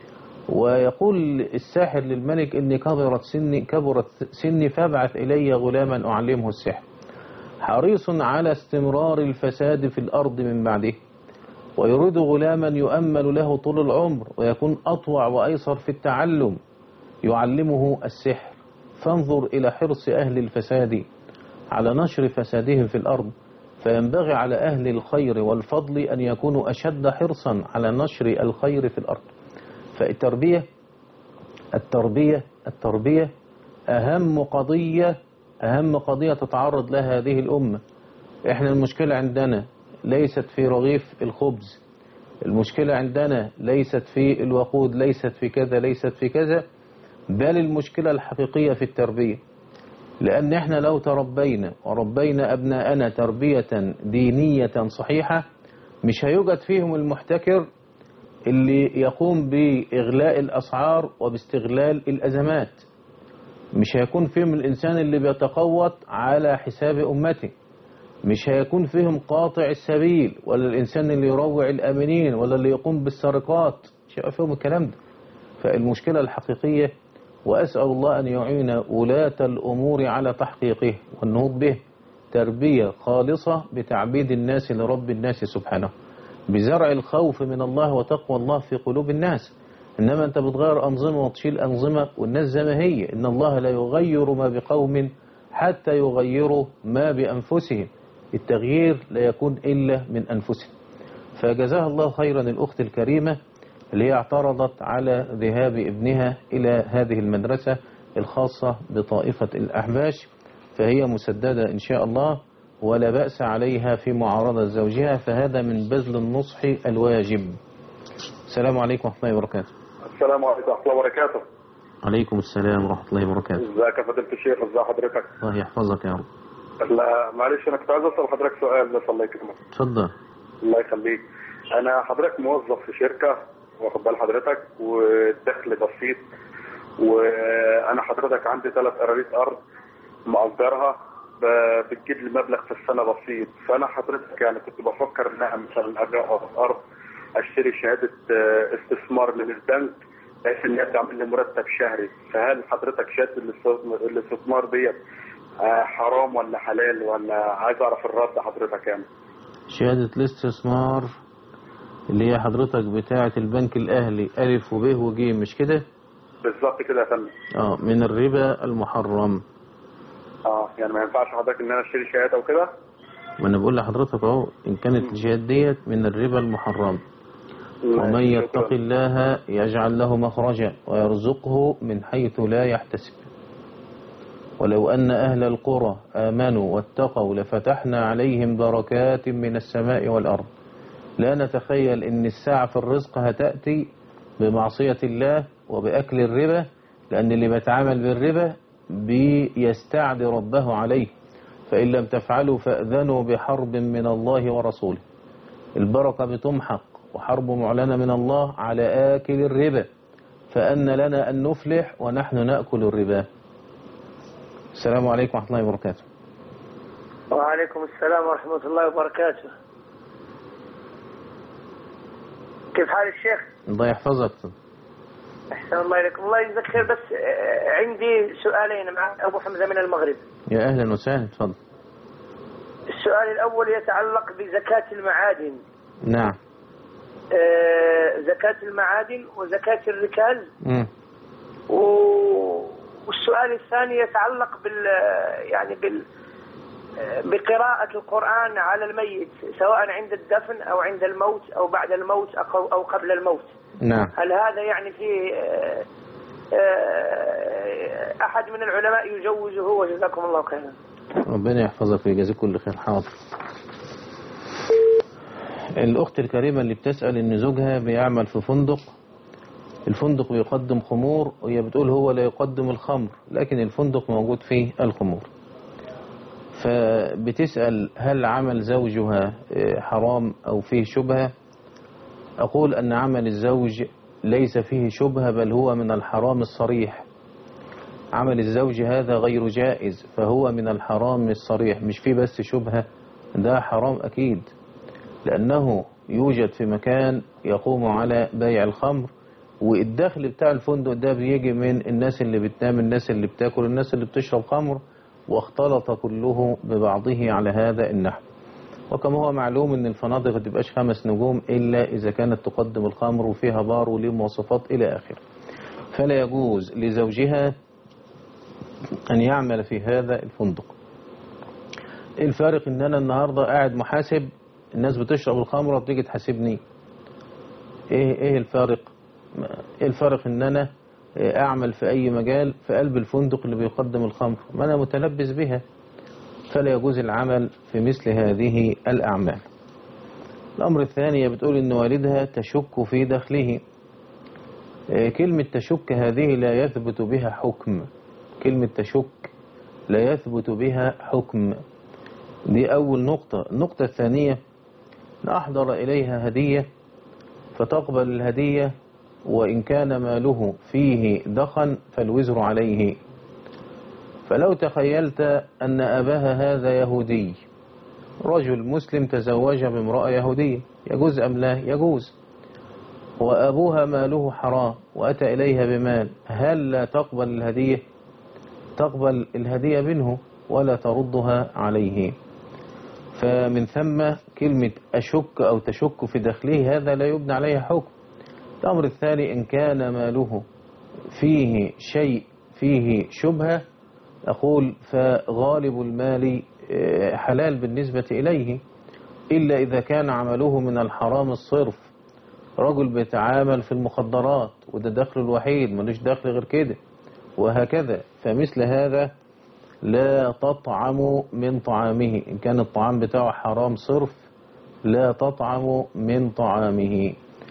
ويقول الساحر للملك إني كبرت سني, كبرت سني فابعث إلي غلاما أعلمه السحر حريص على استمرار الفساد في الأرض من بعده ويريد غلاما يؤمل له طول العمر ويكون أطوع وأيسر في التعلم يعلمه السحر فانظر إلى حرص أهل الفساد على نشر فسادهم في الأرض فينبغي على أهل الخير والفضل أن يكونوا أشد حرصا على نشر الخير في الأرض فالتربية التربية التربية أهم قضية أهم قضية تتعرض لها هذه الأمة إحنا المشكلة عندنا ليست في رغيف الخبز المشكلة عندنا ليست في الوقود ليست في كذا ليست في كذا بل المشكلة الحقيقية في التربية لأن إحنا لو تربينا وربينا أبناءنا تربية دينية صحيحة مش هيوجد فيهم المحتكر اللي يقوم بإغلاء الأسعار وباستغلال الأزمات مش هيكون فيهم الإنسان اللي بيتقوت على حساب أمته مش هيكون فيهم قاطع السبيل ولا الإنسان اللي يروع الأمنين ولا اللي يقوم بالسرقات مش هيبقى فيهم الكلام ده فالمشكلة الحقيقية وأسأل الله أن يعين ولاة الأمور على تحقيقه والنهوض به تربية خالصة بتعبيد الناس لرب الناس سبحانه بزرع الخوف من الله وتقوى الله في قلوب الناس إنما أنت بتغير أنظمة وتشيل أنظمة والناس زي ما هي إن الله لا يغير ما بقوم حتى يغيروا ما بأنفسهم التغيير لا يكون إلا من أنفسهم فجزاها الله خيرا الأخت الكريمة اللي هي اعترضت على ذهاب ابنها إلى هذه المدرسة الخاصة بطائفة الأحباش فهي مسددة إن شاء الله ولا بأس عليها في معارضة زوجها فهذا من بذل النصح الواجب السلام عليكم ورحمة الله وبركاته السلام عليكم ورحمة الله وبركاته عليكم السلام ورحمة الله وبركاته ازيك يا فضيلة الشيخ ازي حضرتك الله يحفظك يا رب لا معلش انا كنت عايز اسال حضرتك سؤال بس الله يكرمك اتفضل الله يخليك انا حضرتك موظف في شركة واخد بال حضرتك والدخل بسيط وانا حضرتك عندي ثلاث قراريط ارض مأجرها ب- بتجيب لي مبلغ في السنة بسيط فانا حضرتك يعني كنت بفكر ان انا مثلا ابيع ارض اشتري شهادة آه، استثمار من البنك بحيث ان هي تعمل لي مرتب شهري فهل حضرتك شهادة الاستثمار- الاستثمار ديت آه، حرام ولا حلال ولا عايز اعرف الرد حضرتك يعني شهادة الاستثمار اللي هي حضرتك بتاعة البنك الأهلي ألف وب وج مش كده؟ بالظبط كده يا فندم اه من الربا المحرم اه يعني ما ينفعش حضرتك ان انا اشتري شهاده وكده ما انا بقول لحضرتك اهو ان كانت الجهاد ديت من الربا المحرم ومن يتق الله يجعل له مخرجا ويرزقه من حيث لا يحتسب ولو أن أهل القرى آمنوا واتقوا لفتحنا عليهم بركات من السماء والأرض لا نتخيل أن الساعة في الرزق هتأتي بمعصية الله وبأكل الربا لأن اللي بيتعامل بالربا بيستعدي ربه عليه فإن لم تفعلوا فأذنوا بحرب من الله ورسوله البركة بتمحق وحرب معلنة من الله على آكل الربا فأن لنا أن نفلح ونحن نأكل الربا السلام عليكم ورحمة الله وبركاته وعليكم السلام ورحمة الله وبركاته كيف حال الشيخ؟ الله يحفظك أحسن الله إليكم الله يجزاك خير بس آه، عندي سؤالين مع أبو حمزة من المغرب يا أهلا وسهلا تفضل السؤال الأول يتعلق بزكاة المعادن نعم آه، زكاة المعادن وزكاة الركاز مم. و- والسؤال الثاني يتعلق بال يعني بال بقراءة القرآن على الميت سواء عند الدفن أو عند الموت أو بعد الموت أو أو قبل الموت نعم هل هذا يعني في آه، آه، أحد من العلماء يجوزه وجزاكم الله خيرا ربنا يحفظك ويجازيك كل خير حاضر الأخت الكريمة اللي بتسأل إن زوجها بيعمل في فندق الفندق بيقدم خمور وهي بتقول هو لا يقدم الخمر لكن الفندق موجود فيه الخمور فبتسأل هل عمل زوجها آه، حرام أو فيه شبهة أقول أن عمل الزوج ليس فيه شبهة بل هو من الحرام الصريح عمل الزوج هذا غير جائز فهو من الحرام الصريح مش فيه بس شبهة ده حرام أكيد لأنه يوجد في مكان يقوم على بيع الخمر والدخل بتاع الفندق ده بيجي من الناس اللي بتنام الناس اللي بتاكل الناس اللي بتشرب خمر واختلط كله ببعضه على هذا النحو وكما هو معلوم ان الفنادق ما تبقاش خمس نجوم الا اذا كانت تقدم الخمر وفيها بار وليه مواصفات الى اخره فلا يجوز لزوجها ان يعمل في هذا الفندق ايه الفارق ان انا النهارده قاعد محاسب الناس بتشرب الخمره وبتيجي تحاسبني ايه ايه الفارق ما- ايه الفارق ان انا إيه، اعمل في اي مجال في قلب الفندق اللي بيقدم الخمر ما انا متلبس بها فلا يجوز العمل في مثل هذه الاعمال الامر الثاني بتقول ان والدها تشك في دخله إيه، كلمة تشك هذه لا يثبت بها حكم كلمة تشك لا يثبت بها حكم دي أول نقطة النقطة الثانية أن أحضر إليها هدية فتقبل الهدية وإن كان ماله فيه دخن فالوزر عليه فلو تخيلت أن أباها هذا يهودي رجل مسلم تزوج بامرأة يهودية يجوز أم لا يجوز وأبوها ماله حرام وأتى إليها بمال هل لا تقبل الهدية تقبل الهدية منه ولا تردها عليه فمن ثم كلمة أشك أو تشك في دخله هذا لا يبنى عليه حكم الأمر الثاني إن كان ماله فيه شيء فيه شبهة أقول فغالب المال آه، حلال بالنسبة إليه إلا إذا كان عمله من الحرام الصرف رجل بيتعامل في المخدرات وده دخله الوحيد ملوش دخل غير كده وهكذا فمثل هذا لا تطعم من طعامه إن كان الطعام بتاعه حرام صرف لا تطعم من طعامه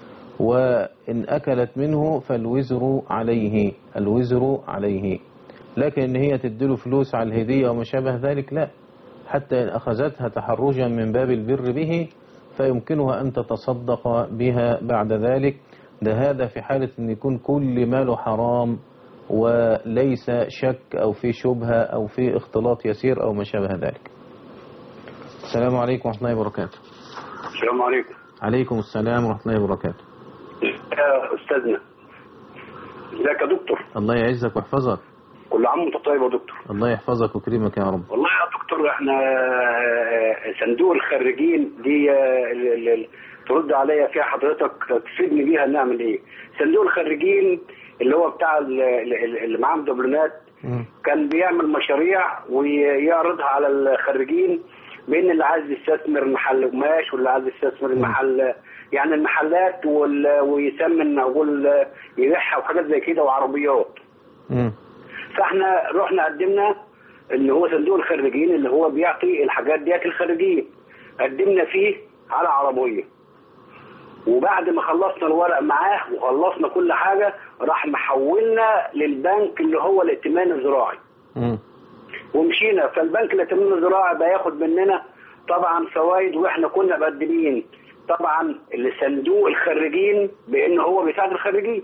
وإن أكلت منه فالوزر عليه الوزر عليه لكن إن هي تديله فلوس على الهدية وما شابه ذلك لا حتى إن أخذتها تحرجا من باب البر به فيمكنها أن تتصدق بها بعد ذلك ده هذا في حالة أن يكون كل ماله حرام وليس شك أو في شبهة أو في اختلاط يسير أو ما شابه ذلك السلام عليكم ورحمة الله وبركاته السلام عليكم عليكم السلام ورحمة الله وبركاته يا استاذنا ازيك يا دكتور الله يعزك ويحفظك كل عام وانت طيب يا دكتور الله يحفظك ويكرمك يا رب والله يا دكتور احنا آه، صندوق الخريجين دي آه، ال- ال- ال- ترد عليا فيها حضرتك تفيدني بيها نعمل ايه صندوق الخريجين اللي هو بتاع ال- ال- اللي معاهم دبلومات كان بيعمل مشاريع ويعرضها على الخريجين بين اللي عايز يستثمر محل قماش واللي عايز يستثمر محل يعني المحلات وال- ويسمن اقول يبيعها وحاجات زي كده وعربيات فاحنا رحنا قدمنا اللي هو صندوق الخريجين اللي هو بيعطي الحاجات ديت للخريجين قدمنا فيه على عربيه وبعد ما خلصنا الورق معاه وخلصنا كل حاجه راح محولنا للبنك اللي هو الائتمان الزراعي ومشينا فالبنك الائتمان الزراعي بياخد مننا طبعا فوائد واحنا كنا مقدمين طبعا لصندوق الخريجين بان هو بيساعد الخريجين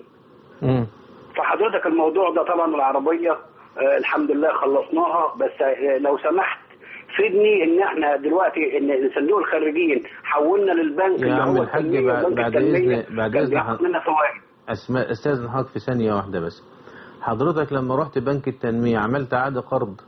فحضرتك الموضوع ده طبعا العربيه آه الحمد لله خلصناها بس آه لو سمحت فيدني ان احنا دلوقتي ان صندوق الخريجين حولنا للبنك يا اللي عم هو الحاج التنمية بعد- وبنك بعد التنمية إذن- بعد كان إذن بياخد حض- منا فوائد أسماء أستاذن حضرتك في ثانية واحدة بس حضرتك لما رحت بنك التنمية عملت عقد قرض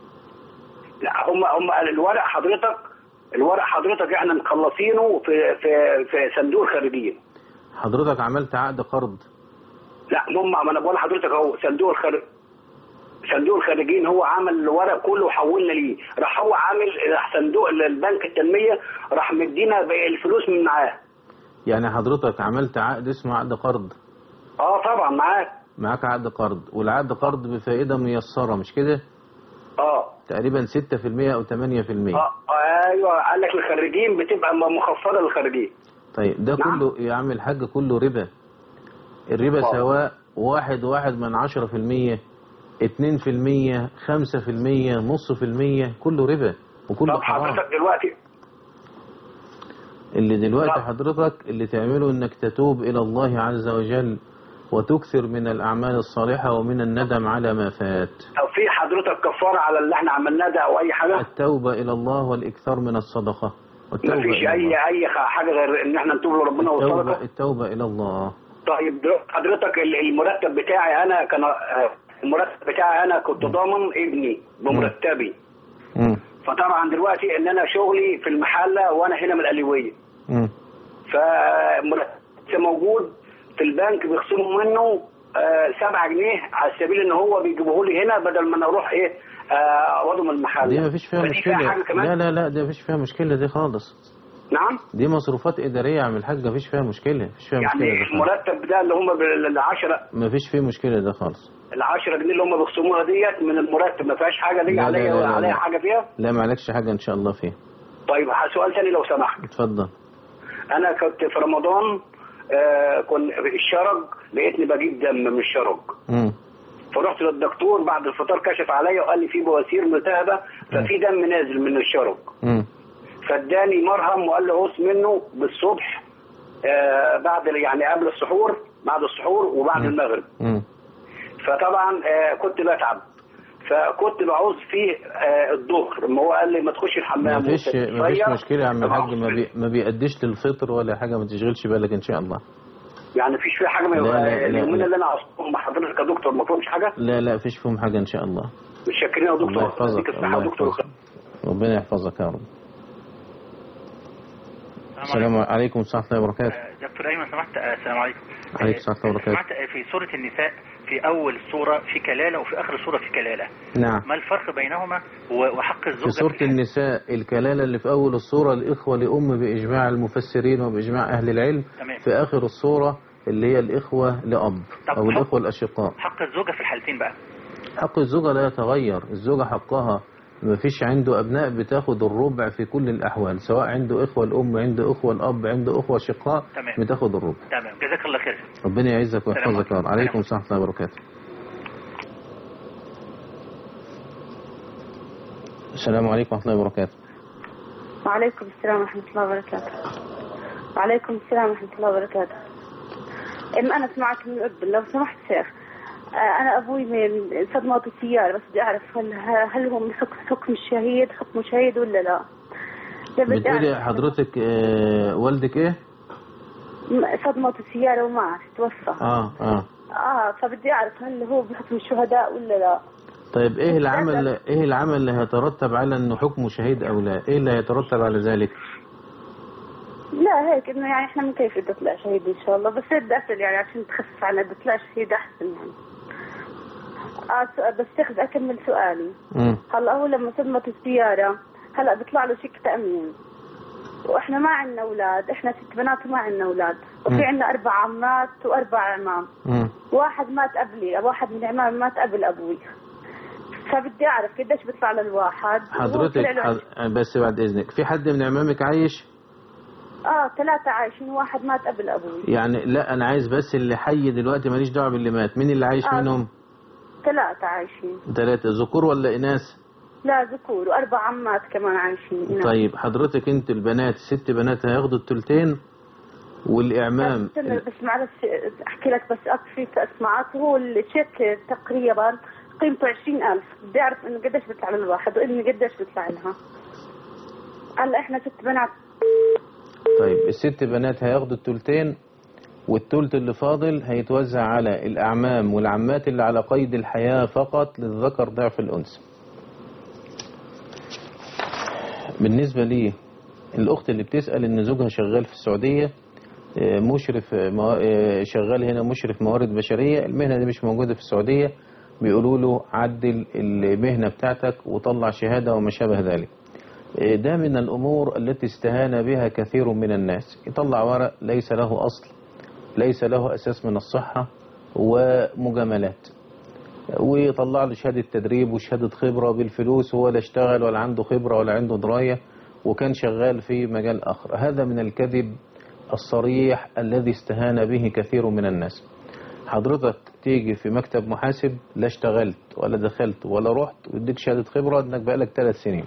لا هم هم الورق حضرتك الورق حضرتك احنا مخلصينه في في في صندوق الخريجين حضرتك عملت عقد قرض لا هم ما انا بقول لحضرتك اهو صندوق الخر... صندوق الخريجين هو عمل الورق كله وحولنا ليه راح هو عامل راح صندوق البنك التنميه راح مدينا باقي الفلوس من معاه يعني حضرتك عملت عقد اسمه عقد قرض اه طبعا معاه معاك عقد قرض والعقد قرض بفائدة ميسرة مش كده اه تقريبا 6% أو 8% اه ايوه قال لك الخريجين بتبقى م- مخفضه للخريجين طيب ده كله يا عم الحاج كله ربا الربا آه. سواء واحد واحد من عشرة في المية اتنين في المية خمسة في المية نص في المية كله ربا وكله طب حرام حضرتك دلوقتي اللي دلوقتي طب. حضرتك اللي تعمله انك تتوب الى الله عز وجل وتكثر من الاعمال الصالحة ومن الندم على ما فات طب في حضرتك كفاره على اللي احنا عملناه ده او اي حاجه التوبة الى الله والاكثار من الصدقة والتوبة مفيش إلى اي الله. اي خ- حاجه غير ان احنا نتوب لربنا التوبة, والصدقه التوبة الى الله طيب دلوقتي حضرتك ال- المرتب بتاعي انا كان آه، المرتب بتاعي انا كنت ضامن ابني بمرتبي مم. فطبعا دلوقتي ان انا شغلي في المحله وانا هنا من الاليويه مم. فمرتب موجود في البنك بيخصموا منه آه، سبعة جنيه على سبيل ان هو بيجيبوه لي هنا بدل ما انا اروح ايه آه، اقعده من المحل دي مفيش فيها فدي فيها مشكلة حاجه كمان لا لا لا دي مفيش فيها مشكلة دي خالص نعم دي مصروفات إدارية يا عم الحاج مفيش فيها مشكلة مفيش فيها مشكلة يعني دي خالص المرتب ده اللي هم بال 10 مفيش فيه مشكلة ده خالص ال 10 جنيه اللي هم بيخصموها ديت من المرتب ما فيهاش حاجه دي لا، لا، عليا لا، لا، عليا لا. حاجه فيها لا معلكش حاجة إن شاء الله فيه طيب سؤال ثاني لو سمحت اتفضل انا كنت في رمضان آه كنت الشرج لقيتني بجيب دم من الشرج مم. فرحت للدكتور بعد الفطار كشف عليا وقال لي في بواسير ملتهبه ففي دم نازل من الشرج مم. فاداني مرهم وقال لي قص منه بالصبح آه بعد يعني قبل السحور بعد السحور وبعد المغرب مم. فطبعا آه كنت بتعب فكنت بعوز فيه آه الظهر ما هو قال لي ما تخش الحمام مفيش مفيش وتتغير. مشكلة يا عم الحاج ما, بي ما بيأديش للفطر ولا حاجة ما تشغلش بالك إن شاء الله يعني مفيش فيه حاجه ما لا، لا، لا، اليومين لا. اللي انا اصوم مع حضرتك يا دكتور ما فيهمش حاجه لا لا فيش فيهم حاجة إن شاء الله متشكرين يا الله دكتور يحفظك يديك الصحه الله يا دكتور يحفظك ربنا يحفظك يا رب السلام عليكم ورحمة الله وبركاته دكتور ايمن سمحت آه، السلام عليكم عليك السلام ورحمة الله وبركاته سمعت في سورة النساء في أول السورة في كلالة وفي آخر السورة في كلالة نعم ما الفرق بينهما و- وحق الزوجة في سورة النساء الكلالة اللي في أول السورة الإخوة لأم بإجماع المفسرين وبإجماع أهل العلم تمام. في آخر السورة اللي هي الإخوة لأب طب أو حق- الإخوة الأشقاء حق الزوجة في الحالتين بقى حق الزوجة لا يتغير الزوجة حقها ما فيش عنده أبناء بتاخد الربع في كل الأحوال سواء عنده إخوة الأم عنده إخوة الأب عنده إخوة شقاء تمام. بتاخد الربع تمام جزاك الله خير ربنا يعزك سلام ويحفظك يا رب. عليكم السلام ورحمة الله وبركاته السلام عليكم ورحمة الله وبركاته وعليكم السلام ورحمة الله وبركاته وعليكم السلام ورحمة الله وبركاته إم أنا سمعت من الأردن لو سمحت شيخ آه، أنا أبوي من صدمة السيارة بس بدي أعرف هل هل هو من حكم حكم الشهيد حكم شهيد ولا لا؟ ده بدي بتقولي أعرف حضرتك آه، والدك إيه؟ م- صدمة السيارة ومات توفى آه آه آه فبدي أعرف هل هو بحكم الشهداء ولا لا؟ طيب ايه العمل ايه العمل اللي هيترتب على انه حكمه شهيد او لا ايه اللي هيترتب على ذلك لا هيك إنه يعني إحنا من كيف بدي أطلع شهيد إن شاء الله بس بدي أسأل يعني عشان تخفف على بدي أطلع شهيد أحسن يعني آه سؤال- بس تاخذ أكمل سؤالي مم. هلا هو لما صدمت السيارة هلا بيطلع له شيك تأمين واحنا ما عندنا اولاد احنا ست بنات وما عندنا اولاد وفي مم. عندنا اربع عمات واربع عمام مم. واحد مات قبلي واحد من عمامي مات قبل ابوي فبدي اعرف قديش بيطلع للواحد حضرتك وطلع له حض... بس بعد اذنك في حد من عمامك عايش اه ثلاثة عايشين واحد مات قبل ابوي يعني لا انا عايز بس اللي حي دلوقتي ماليش دعوه باللي مات مين اللي عايش آه. منهم ثلاثة عايشين ثلاثه ذكور ولا اناث لا ذكور واربع عمات كمان عايشين هنا. طيب حضرتك انت البنات ست بنات هياخدوا الثلثين والاعمام استنى بس معلش احكي لك بس اكفي اسمعك هو الشيك تقريبا قيمته 20000 بدي اعرف انه قديش بيطلع للواحد وامي قديش بيطلع لها هلا احنا ست بنات طيب الست بنات هياخدوا الثلثين والثلث اللي فاضل هيتوزع على الأعمام والعمات اللي على قيد الحياة فقط للذكر ضعف الأنثى بالنسبة لي الأخت اللي بتسأل إن زوجها شغال في السعودية آه، مشرف آه، موا- آه، شغال هنا مشرف موارد بشرية المهنة دي مش موجودة في السعودية بيقولوا له عدل المهنة بتاعتك وطلع شهادة وما شابه ذلك آه، ده من الأمور التي استهان بها كثير من الناس يطلع ورق ليس له أصل ليس له أساس من الصحة ومجاملات ويطلع له شهادة تدريب وشهادة خبرة بالفلوس هو لا اشتغل ولا عنده خبرة ولا عنده دراية وكان شغال في مجال آخر هذا من الكذب الصريح الذي استهان به كثير من الناس حضرتك تيجي في مكتب محاسب لا اشتغلت ولا دخلت ولا رحت ويديك شهادة خبرة انك بقالك ثلاث سنين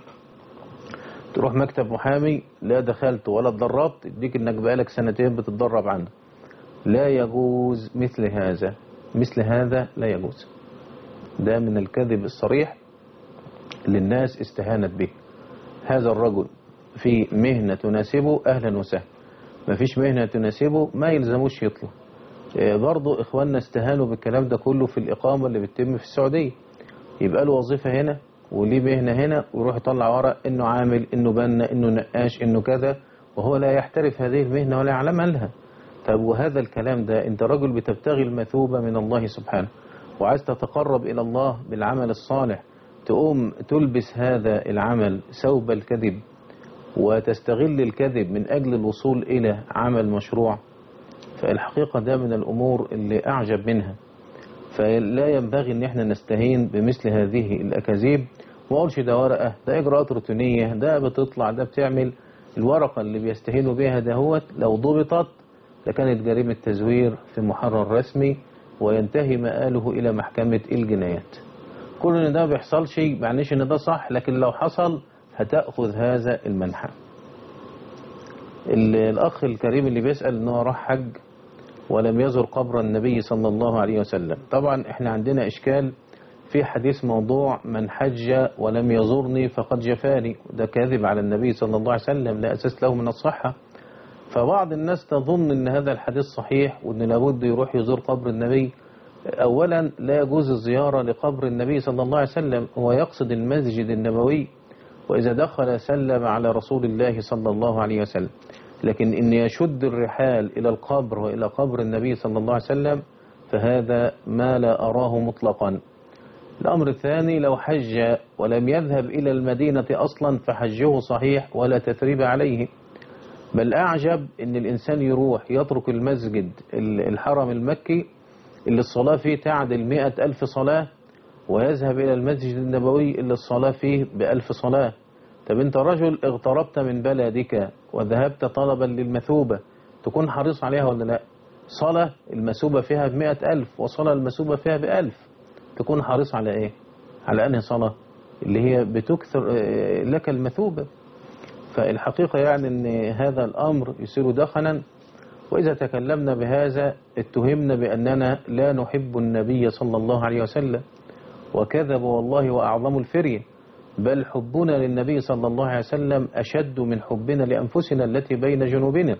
تروح مكتب محامي لا دخلت ولا اتدربت يديك انك بقالك سنتين بتتدرب عنده لا يجوز مثل هذا مثل هذا لا يجوز ده من الكذب الصريح اللي الناس استهانت به هذا الرجل في مهنة تناسبه أهلا وسهلا ما فيش مهنة تناسبه ما يلزموش يطلع آه، برضو إخواننا استهانوا بالكلام ده كله في الإقامة اللي بتتم في السعودية يبقى له وظيفة هنا وليه مهنة هنا ويروح يطلع ورق إنه عامل إنه بنا إنه نقاش إنه كذا وهو لا يحترف هذه المهنة ولا يعلم لها طب وهذا الكلام ده أنت رجل بتبتغي المثوبة من الله سبحانه وعايز تتقرب إلى الله بالعمل الصالح تقوم تلبس هذا العمل ثوب الكذب وتستغل الكذب من أجل الوصول إلى عمل مشروع فالحقيقة ده من الأمور اللي أعجب منها فلا ينبغي ان احنا نستهين بمثل هذه الاكاذيب وما اقولش ده ورقه ده اجراءات روتينيه ده بتطلع ده بتعمل الورقه اللي بيستهينوا بها دهوت لو ضبطت لكانت جريمه تزوير في محرر رسمي وينتهي مآله الى محكمه الجنايات كل ان ده ما بيحصلش معنيش ان ده صح لكن لو حصل هتاخذ هذا المنحى ال- الاخ الكريم اللي بيسال ان هو راح حج ولم يزر قبر النبي صلى الله عليه وسلم طبعا احنا عندنا اشكال في حديث موضوع من حج ولم يزورني فقد جفاني ده كاذب على النبي صلى الله عليه وسلم لا اساس له من الصحة فبعض الناس تظن ان هذا الحديث صحيح وان لابد يروح يزور قبر النبي اولا لا يجوز الزيارة لقبر النبي صلى الله عليه وسلم هو يقصد المسجد النبوي وإذا دخل سلم على رسول الله صلى الله عليه وسلم لكن إن يشد الرحال إلى القبر وإلى قبر النبي صلى الله عليه وسلم فهذا ما لا أراه مطلقا الأمر الثاني لو حج ولم يذهب إلى المدينة أصلا فحجه صحيح ولا تثريب عليه بل أعجب أن الإنسان يروح يترك المسجد الحرم المكي اللي الصلاة فيه تعدل مئة ألف صلاة ويذهب إلى المسجد النبوي اللي الصلاة فيه بألف صلاة طب أنت رجل اغتربت من بلدك وذهبت طلبا للمثوبة تكون حريص عليها ولا لا صلاة المثوبة فيها بمئة ألف وصلاة المثوبة فيها بألف تكون حريص على إيه على أنهي صلاة اللي هي بتكثر لك المثوبة فالحقيقة يعني أن هذا الأمر يصير دخنا وإذا تكلمنا بهذا اتهمنا بأننا لا نحب النبي صلى الله عليه وسلم وكذب والله وأعظم الفرية بل حبنا للنبي صلى الله عليه وسلم أشد من حبنا لأنفسنا التي بين جنوبنا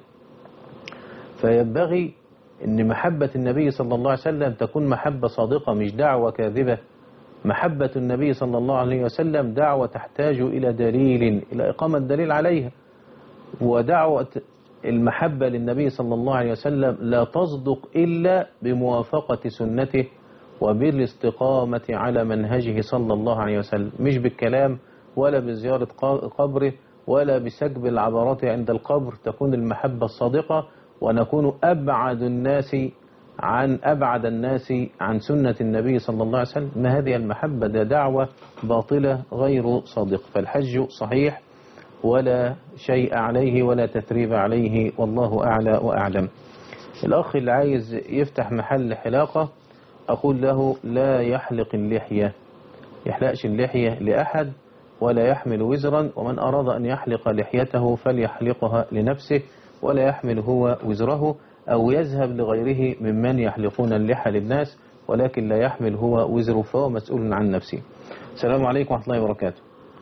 فينبغي أن محبة النبي صلى الله عليه وسلم تكون محبة صادقة مش دعوة كاذبة محبة النبي صلى الله عليه وسلم دعوة تحتاج إلى دليل إلى إقامة دليل عليها ودعوة المحبة للنبي صلى الله عليه وسلم لا تصدق إلا بموافقة سنته وبالاستقامة على منهجه صلى الله عليه وسلم مش بالكلام ولا بزيارة قبره ولا بسكب العبرات عند القبر تكون المحبة الصادقة ونكون أبعد الناس عن أبعد الناس عن سنة النبي صلى الله عليه وسلم ما هذه المحبة ده دعوة باطلة غير صادقة فالحج صحيح ولا شيء عليه ولا تثريب عليه والله أعلى وأعلم الأخ اللي عايز يفتح محل حلاقة أقول له لا يحلق اللحية يحلقش اللحية لأحد ولا يحمل وزرا ومن أراد أن يحلق لحيته فليحلقها لنفسه ولا يحمل هو وزره أو يذهب لغيره ممن يحلقون اللحى للناس ولكن لا يحمل هو وزره فهو مسؤول عن نفسه السلام عليكم ورحمة الله وبركاته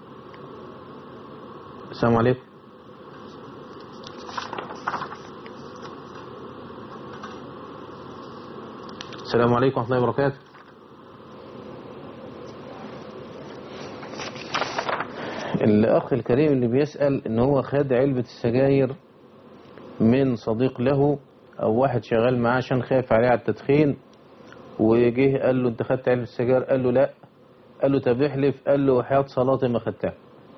السلام عليكم السلام عليكم ورحمة الله وبركاته الأخ الكريم اللي بيسأل إن هو خد علبة السجاير من صديق له أو واحد شغال معاه عشان خايف عليه على التدخين وجه قال له أنت خدت علبة السجاير قال له لا قال له طب احلف قال له حياة صلاتي ما خدتها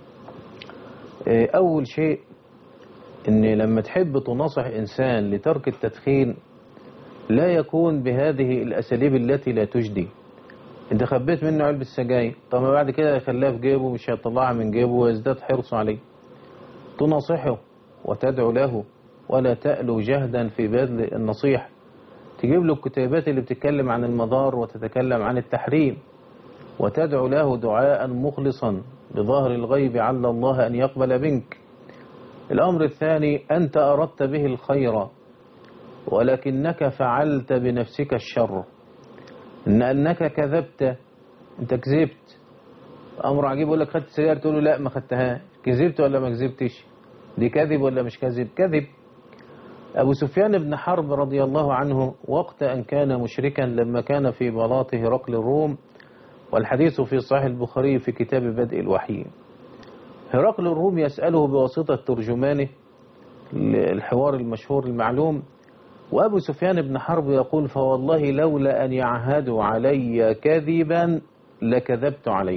أول شيء إن لما تحب تناصح إنسان لترك التدخين لا يكون بهذه الأساليب التي لا تجدي انت خبيت منه علبة السجاير طب ما بعد كده يخليها في جيبه مش هيطلعها من جيبه ويزداد حرصه عليه تناصحه وتدعو له ولا تألو جهدا في بذل النصيحة تجيب له الكتابات اللي بتتكلم عن المضار وتتكلم عن التحريم وتدعو له دعاء مخلصا بظهر الغيب عل الله أن يقبل منك الأمر الثاني أنت أردت به الخير ولكنك فعلت بنفسك الشر إن أنك كذبت أنت كذبت أمر عجيب يقول لك خدت سيارة تقول له لا ما خدتها كذبت ولا ما كذبتش دي كذب ولا مش كذب كذب أبو سفيان بن حرب رضي الله عنه وقت أن كان مشركا لما كان في بلاط هرقل الروم والحديث في صحيح البخاري في كتاب بدء الوحي هرقل الروم يسأله بواسطة ترجمانه الحوار المشهور المعلوم وأبو سفيان بن حرب يقول فوالله لولا أن يعهدوا علي كذبا لكذبت عليه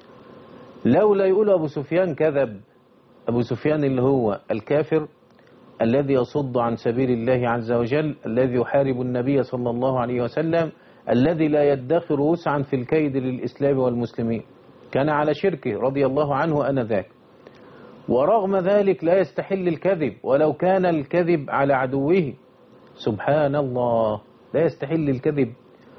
لولا يقول أبو سفيان كذب أبو سفيان اللي هو الكافر الذي يصد عن سبيل الله عز وجل الذي يحارب النبي صلى الله عليه وسلم الذي لا يدخر وسعا في الكيد للإسلام والمسلمين كان على شركه رضي الله عنه أنذاك ورغم ذلك لا يستحل الكذب ولو كان الكذب على عدوه سبحان الله لا يستحل الكذب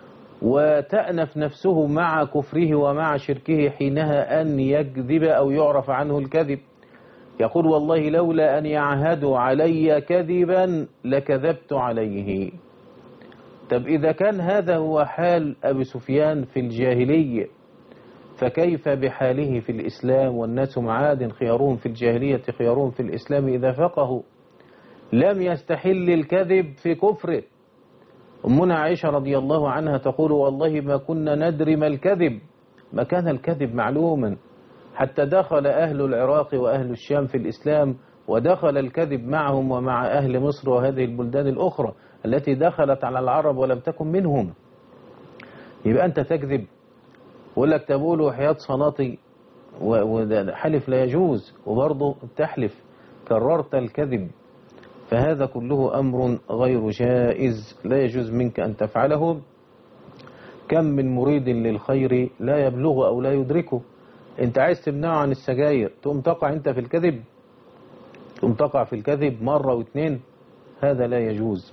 وتأنف نفسه مع كفره ومع شركه حينها أن يكذب أو يعرف عنه الكذب يقول والله لولا أن يعهدوا علي كذبا لكذبت عليه طب إذا كان هذا هو حال أبي سفيان في الجاهلية فكيف بحاله في الإسلام والناس معاد خيارهم في الجاهلية خيارهم في الإسلام إذا فقهوا لم يستحل الكذب في كفره أمنا عائشة رضي الله عنها تقول والله ما كنا ندري ما الكذب ما كان الكذب معلوما حتى دخل أهل العراق وأهل الشام في الإسلام ودخل الكذب معهم ومع أهل مصر وهذه البلدان الأخرى التي دخلت على العرب ولم تكن منهم يبقى أنت تكذب ويقول لك تقول وحياة صلاتي و- وده حلف لا يجوز وبرضه تحلف كررت الكذب فهذا كله أمر غير جائز لا يجوز منك أن تفعله كم من مريد للخير لا يبلغ أو لا يدركه انت عايز تمنعه عن السجاير تقوم تقع انت في الكذب تقوم تقع في الكذب مرة واثنين هذا لا يجوز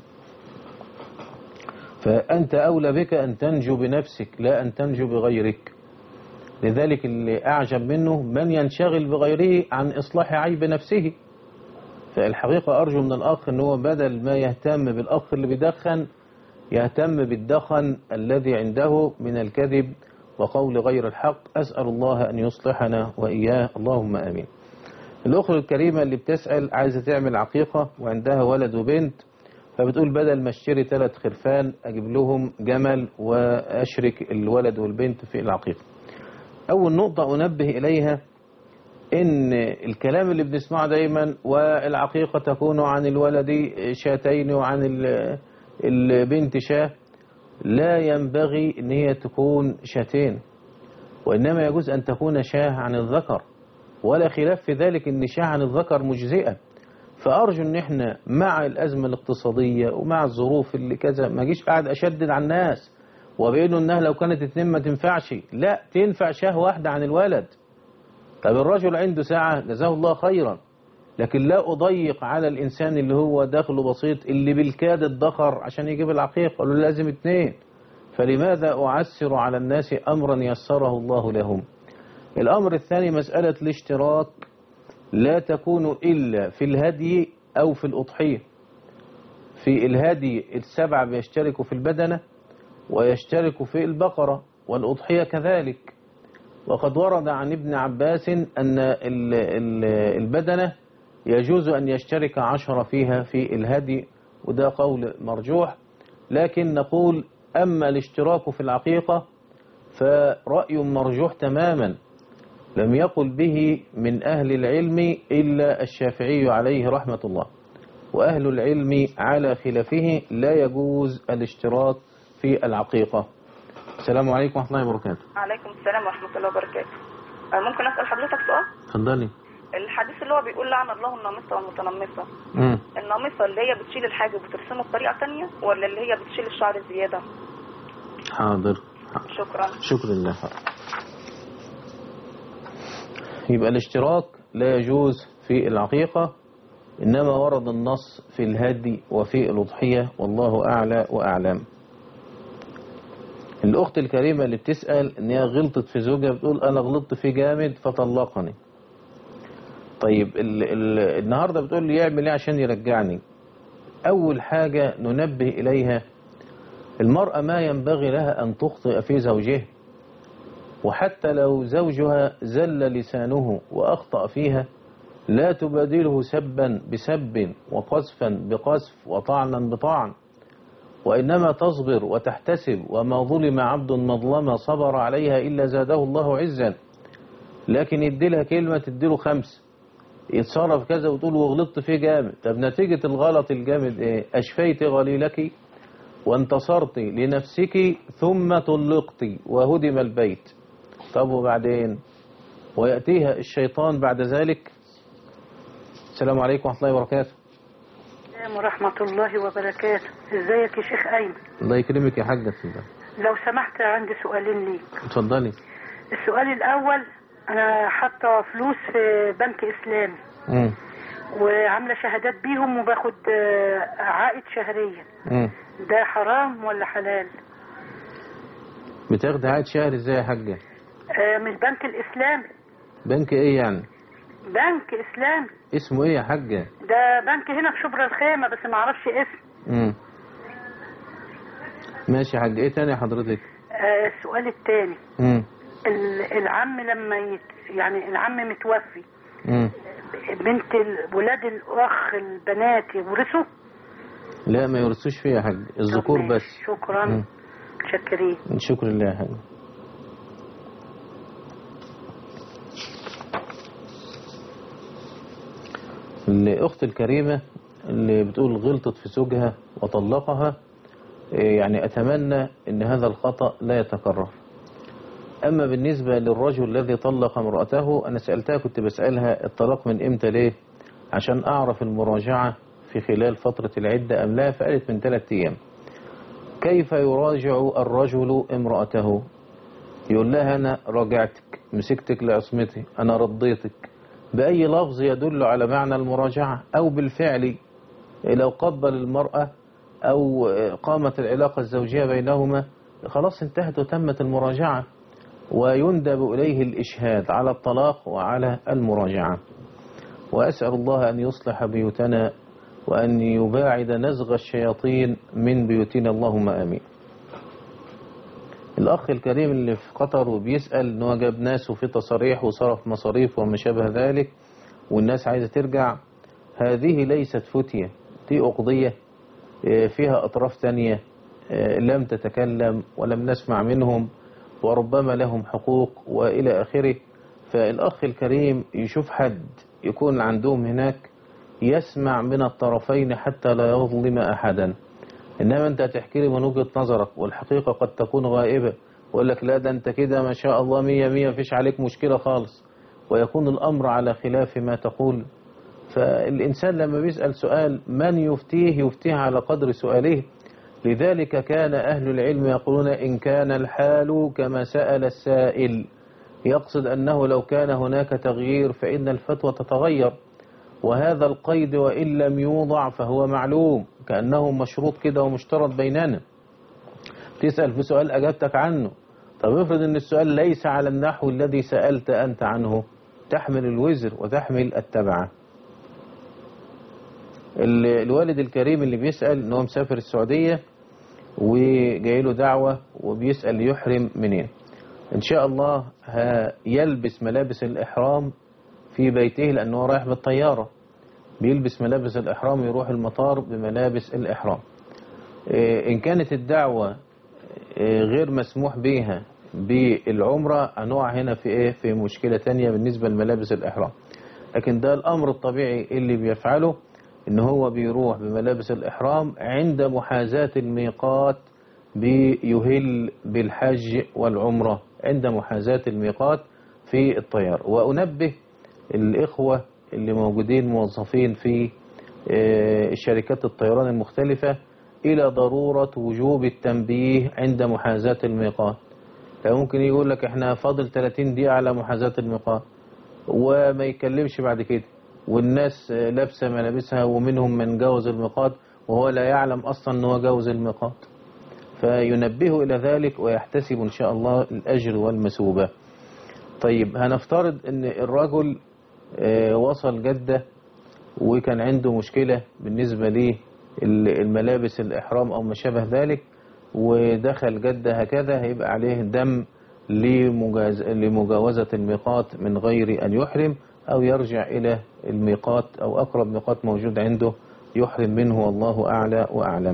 فأنت أولى بك أن تنجو بنفسك لا أن تنجو بغيرك لذلك اللي أعجب منه من ينشغل بغيره عن إصلاح عيب نفسه فالحقيقة أرجو من الأخ أنه هو بدل ما يهتم بالأخ اللي بيدخن يهتم بالدخن الذي عنده من الكذب وقول غير الحق أسأل الله أن يصلحنا وإياه اللهم آمين الأخرى الكريمة اللي بتسأل عايزة تعمل عقيقة وعندها ولد وبنت فبتقول بدل ما اشتري ثلاث خرفان أجيب لهم جمل وأشرك الولد والبنت في العقيقة أول نقطة أنبه إليها إن الكلام اللي بنسمعه دايما والعقيقة تكون عن الولد شاتين وعن ال- البنت شاه لا ينبغي ان هي تكون شاتين وإنما يجوز أن تكون شاه عن الذكر ولا خلاف في ذلك ان شاه عن الذكر مجزئة فأرجو ان احنا مع الأزمة الاقتصادية ومع الظروف اللي كذا ما جيش قاعد أشدد على الناس وبيقولوا انها لو كانت اتنين ما تنفعش لا تنفع شاه واحدة عن الولد طب الرجل عنده ساعة جزاه الله خيرا لكن لا أضيق على الإنسان اللي هو دخله بسيط اللي بالكاد ادخر عشان يجيب العقيقة قالوا له لازم اتنين فلماذا أعسر على الناس أمرا يسره الله لهم الأمر الثاني مسألة الاشتراك لا تكون إلا في الهدي أو في الأضحية في الهدي السبعة بيشتركوا في البدنة ويشترك في البقرة والأضحية كذلك وقد ورد عن ابن عباس أن ال- ال- البدنة يجوز أن يشترك عشرة فيها في الهدي وده قول مرجوح لكن نقول أما الاشتراك في العقيقة فرأي مرجوح تماما لم يقل به من أهل العلم إلا الشافعي عليه رحمة الله وأهل العلم على خلافه لا يجوز الاشتراك في العقيقة السلام عليكم ورحمة الله وبركاته عليكم السلام ورحمة الله وبركاته آه، ممكن أسأل حضرتك سؤال اتفضلي الحديث اللي هو بيقول لعن الله النامصة والمتنمصة مم. النامصة اللي هي بتشيل الحاجب وترسمه بطريقة تانية ولا اللي هي بتشيل الشعر الزيادة حاضر شكرا شكرا لله يبقى الاشتراك لا يجوز في العقيقة إنما ورد النص في الهدي وفي الأضحية والله أعلى وأعلم الأخت الكريمة اللي بتسأل إن هي غلطت في زوجها بتقول أنا غلطت في جامد فطلقني طيب ال ال النهاردة بتقول لي يعمل إيه عشان يرجعني أول حاجة ننبه إليها المرأة ما ينبغي لها أن تخطئ في زوجها وحتى لو زوجها زل لسانه وأخطأ فيها لا تبادله سبا بسب وقذفا بقذف وطعنا بطعن وإنما تصبر وتحتسب وما ظلم عبد مظلمة صبر عليها إلا زاده الله عزا لكن يديلها كلمة تديله خمس يتصرف كذا وتقول وغلطت فيه جامد طب نتيجة الغلط الجامد ايه أشفيت غليلك وانتصرت لنفسك ثم طلقت وهدم البيت طب وبعدين ويأتيها الشيطان بعد ذلك السلام عليكم ورحمة الله وبركاته السلام ورحمة الله وبركاته ازيك يا شيخ أيمن الله يكرمك يا حاجة الله لو سمحت عندي سؤالين ليك اتفضلي السؤال الأول أنا حاطة فلوس في بنك إسلامي مم. وعاملة شهادات بيهم وباخد آه، عائد شهريا مم. ده حرام ولا حلال بتاخد عائد شهر ازاي يا حاجة آه، من البنك الإسلامي بنك ايه يعني بنك إسلامي اسمه ايه يا حاجة ده بنك هنا في شبرا الخيمة بس ما اعرفش اسم مم. ماشي يا حاج ايه تاني يا حضرتك آه، السؤال الثاني مم. العم لما يت... يعني العم متوفي مم. بنت ال- ولاد الأخ البنات يورثوا لا ما يورثوش فيه يا حاج الذكور بس شكرا مم. شكرين شكرا لله يا حاج الأخت الكريمة اللي بتقول غلطت في زوجها وطلقها إيه يعني أتمنى أن هذا الخطأ لا يتكرر أما بالنسبة للرجل الذي طلق امرأته أنا سألتها كنت بسألها الطلاق من إمتى ليه عشان أعرف المراجعة في خلال فترة العدة أم لا فقالت من ثلاثة أيام كيف يراجع الرجل امرأته يقول لها أنا راجعتك مسكتك لعصمتي أنا رضيتك بأي لفظ يدل على معنى المراجعة أو بالفعل لو قبل المرأة أو قامت العلاقة الزوجية بينهما خلاص انتهت وتمت المراجعة ويندب إليه الإشهاد على الطلاق وعلى المراجعة وأسأل الله أن يصلح بيوتنا وأن يباعد نزغ الشياطين من بيوتنا اللهم آمين الأخ الكريم اللي في قطر وبيسأل إن هو جاب ناس وفي تصاريح وصرف مصاريف وما شابه ذلك والناس عايزة ترجع هذه ليست فتية دي أقضية فيها أطراف تانية لم تتكلم ولم نسمع منهم وربما لهم حقوق وإلى آخره فالأخ الكريم يشوف حد يكون عندهم هناك يسمع من الطرفين حتى لا يظلم أحدا إنما أنت تحكي لي من وجهة نظرك والحقيقة قد تكون غائبة ويقول لك لا ده أنت كده ما شاء الله مية مية فيش عليك مشكلة خالص ويكون الأمر على خلاف ما تقول فالإنسان لما بيسأل سؤال من يفتيه يفتيه على قدر سؤاله لذلك كان أهل العلم يقولون إن كان الحال كما سأل السائل يقصد أنه لو كان هناك تغيير فإن الفتوى تتغير وهذا القيد وإن لم يوضع فهو معلوم كأنه مشروط كده ومشترط بيننا تسأل في سؤال أجبتك عنه طب افرض أن السؤال ليس على النحو الذي سألت أنت عنه تحمل الوزر وتحمل التبعة الوالد الكريم اللي بيسأل ان هو مسافر السعودية وجاي له دعوة وبيسأل يحرم منين ان شاء الله يلبس ملابس الإحرام في بيته لأنه رايح بالطيارة بيلبس ملابس الإحرام يروح المطار بملابس الإحرام إن كانت الدعوة غير مسموح بها بالعمرة هنقع هنا في إيه في مشكلة تانية بالنسبة لملابس الإحرام لكن ده الأمر الطبيعي اللي بيفعله إن هو بيروح بملابس الإحرام عند محاذاة الميقات بيهل بالحج والعمرة عند محاذاة الميقات في الطيار وأنبه الإخوة اللي موجودين موظفين في شركات الطيران المختلفة إلى ضرورة وجوب التنبيه عند محاذاة الميقات ممكن يقول لك احنا فاضل 30 دقيقة على محاذاة الميقات وما يكلمش بعد كده والناس لابسة ملابسها ومنهم من جاوز الميقات وهو لا يعلم أصلا أنه جاوز الميقات فينبه إلى ذلك ويحتسب إن شاء الله الأجر والمثوبة طيب هنفترض أن الرجل وصل جدة وكان عنده مشكلة بالنسبة ليه الملابس الإحرام أو ما شابه ذلك ودخل جدة هكذا هيبقى عليه دم لمجاوزة الميقات من غير أن يحرم أو يرجع إلى الميقات أو أقرب ميقات موجود عنده يحرم منه والله أعلى وأعلم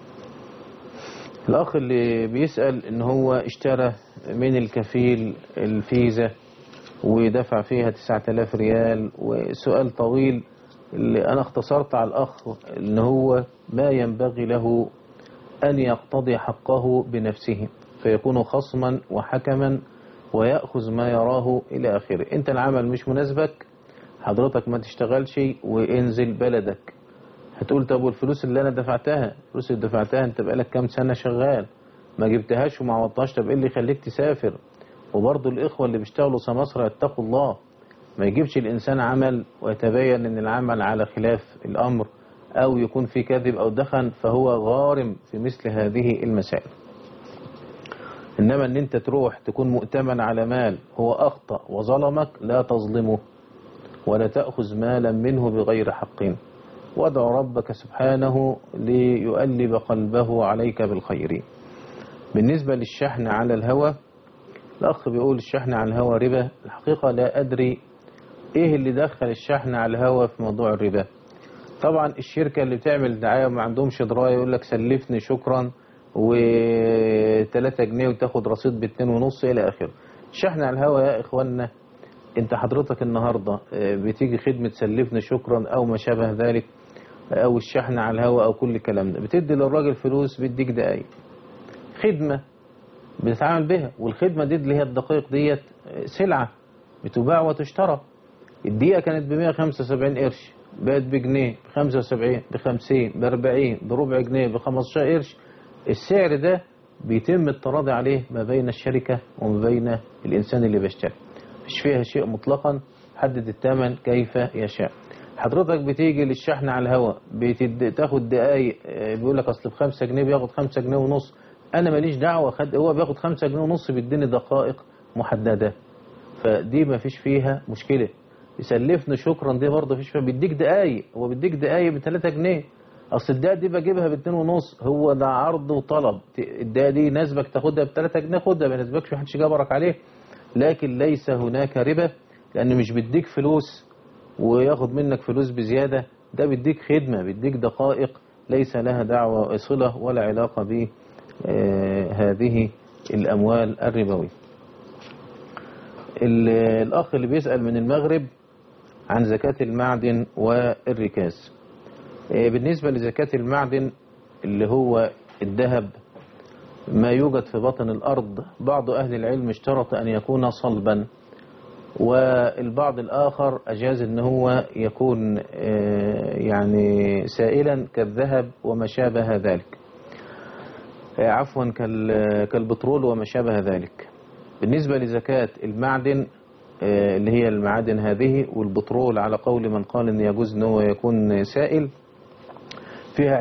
الأخ اللي بيسأل إن هو اشترى من الكفيل الفيزا ودفع فيها 9000 ريال وسؤال طويل اللي أنا اختصرت على الأخ إن هو ما ينبغي له أن يقتضي حقه بنفسه فيكون خصما وحكما ويأخذ ما يراه إلى آخره أنت العمل مش مناسبك حضرتك ما تشتغلش وانزل بلدك هتقول طب والفلوس اللي أنا دفعتها الفلوس اللي دفعتها أنت بقالك كام سنة شغال ما جبتهاش وما عوضتهاش طب إيه اللي يخليك تسافر وبرضه الإخوة اللي بيشتغلوا سمسرة يتقوا الله ما يجيبش الإنسان عمل ويتبين أن العمل على خلاف الأمر أو يكون في كذب أو دخن فهو غارم في مثل هذه المسائل إنما أن أنت تروح تكون مؤتمن على مال هو أخطأ وظلمك لا تظلمه ولا تأخذ مالا منه بغير حق وادع ربك سبحانه ليؤلب قلبه عليك بالخير بالنسبة للشحن على الهوى الأخ بيقول الشحن على الهوى ربا الحقيقة لا أدري إيه اللي دخل الشحن على الهوى في موضوع الربا طبعا الشركة اللي بتعمل دعاية وما عندهمش دراية يقول لك سلفني شكرا و3 جنيه وتاخد رصيد باتنين ونص إلى آخره الشحن على الهوى يا إخوانا انت حضرتك النهاردة آه، بتيجي خدمة سلفني شكرا او ما شابه ذلك او الشحن على الهواء او كل الكلام ده بتدي للراجل فلوس بيديك دقايق خدمة بتتعامل بها والخدمة دي اللي هي الدقائق ديت آه، سلعة بتباع وتشترى الدقيقة كانت ب 175 قرش بقت بجنيه ب 75 ب 50 ب 40 بربع جنيه ب 15 قرش السعر ده بيتم التراضي عليه ما بين الشركة وما بين الإنسان اللي بيشتري مش فيها شيء مطلقا حدد الثمن كيف يشاء حضرتك بتيجي للشحن على الهواء بتد... تاخد دقايق آه، بيقول لك اصل بخمسة جنيه بياخد خمسة جنيه ونص انا ماليش دعوة خد... هو بياخد خمسة جنيه ونص بيديني دقائق محددة فدي ما فيش فيها مشكلة يسلفني شكرا دي برضه فيش فيها بيديك دقايق هو بيديك دقايق ب 3 جنيه اصل الدقيقة دي بجيبها ب 2 ونص هو ده عرض وطلب ت- الدقيقة دي ناسبك تاخدها ب 3 جنيه خدها ما يناسبكش محدش جبرك عليه لكن ليس هناك ربا لان مش بيديك فلوس وياخد منك فلوس بزيادة ده بيديك خدمة بيديك دقائق ليس لها دعوة صلة ولا علاقة ب آه، هذه الأموال الربوية ال- الأخ اللي بيسأل من المغرب عن زكاة المعدن والركاز آه، بالنسبة لزكاة المعدن اللي هو الذهب ما يوجد في بطن الأرض بعض أهل العلم اشترط أن يكون صلبا والبعض الآخر أجاز أن هو يكون آه، يعني سائلا كالذهب وما شابه ذلك آه، عفوا كال- كالبترول وما شابه ذلك بالنسبة لزكاة المعدن آه، اللي هي المعادن هذه والبترول على قول من قال أن يجوز أن هو يكون سائل فيها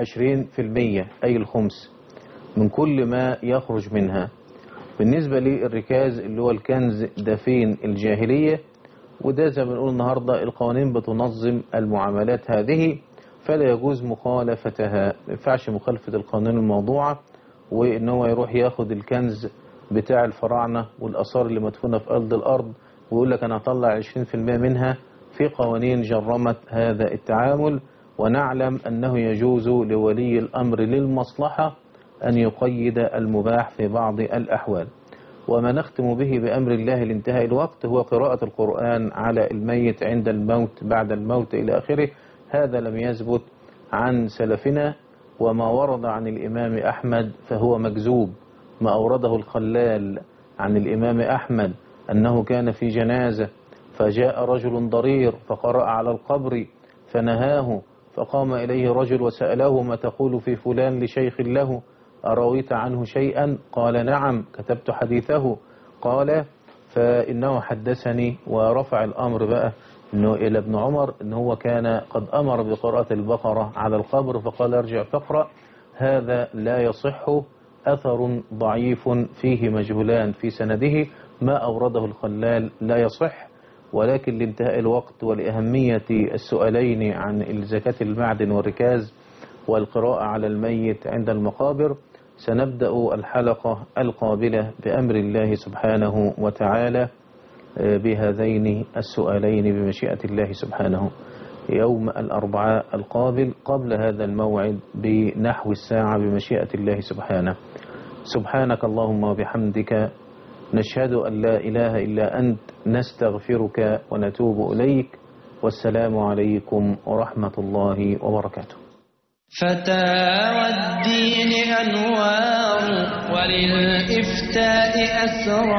20% أي الخمس من كل ما يخرج منها بالنسبة للركاز اللي هو الكنز دفين الجاهلية وده زي ما بنقول النهاردة القوانين بتنظم المعاملات هذه فلا يجوز مخالفتها ما ينفعش مخالفة القانون الموضوعة وإن هو يروح ياخد الكنز بتاع الفراعنة والآثار اللي مدفونة في أرض الأرض ويقول لك أنا هطلع 20% منها في قوانين جرمت هذا التعامل ونعلم أنه يجوز لولي الأمر للمصلحة أن يقيد المباح في بعض الأحوال وما نختم به بأمر الله لانتهاء الوقت هو قراءة القرآن على الميت عند الموت بعد الموت إلى آخره هذا لم يثبت عن سلفنا وما ورد عن الإمام أحمد فهو مكذوب ما أورده الخلال عن الإمام أحمد أنه كان في جنازة فجاء رجل ضرير فقرأ على القبر فنهاه فقام إليه رجل وسأله ما تقول في فلان لشيخ له أرويت عنه شيئا قال نعم كتبت حديثه قال فإنه حدثني ورفع الأمر بقى إنه إلى ابن عمر إن هو كان قد أمر بقراءة البقرة على القبر فقال ارجع فاقرأ هذا لا يصح أثر ضعيف فيه مجهولان في سنده ما أورده الخلال لا يصح ولكن لانتهاء الوقت ولأهمية السؤالين عن زكاة المعدن والركاز والقراءة على الميت عند المقابر سنبدأ الحلقة القابلة بأمر الله سبحانه وتعالى آه، بهذين السؤالين بمشيئة الله سبحانه يوم الأربعاء القابل قبل هذا الموعد بنحو الساعة بمشيئة الله سبحانه سبحانك اللهم وبحمدك نشهد أن لا إله إلا أنت نستغفرك ونتوب إليك والسلام عليكم ورحمة الله وبركاته فتاوى الدين أنوار وللإفتاء أسرار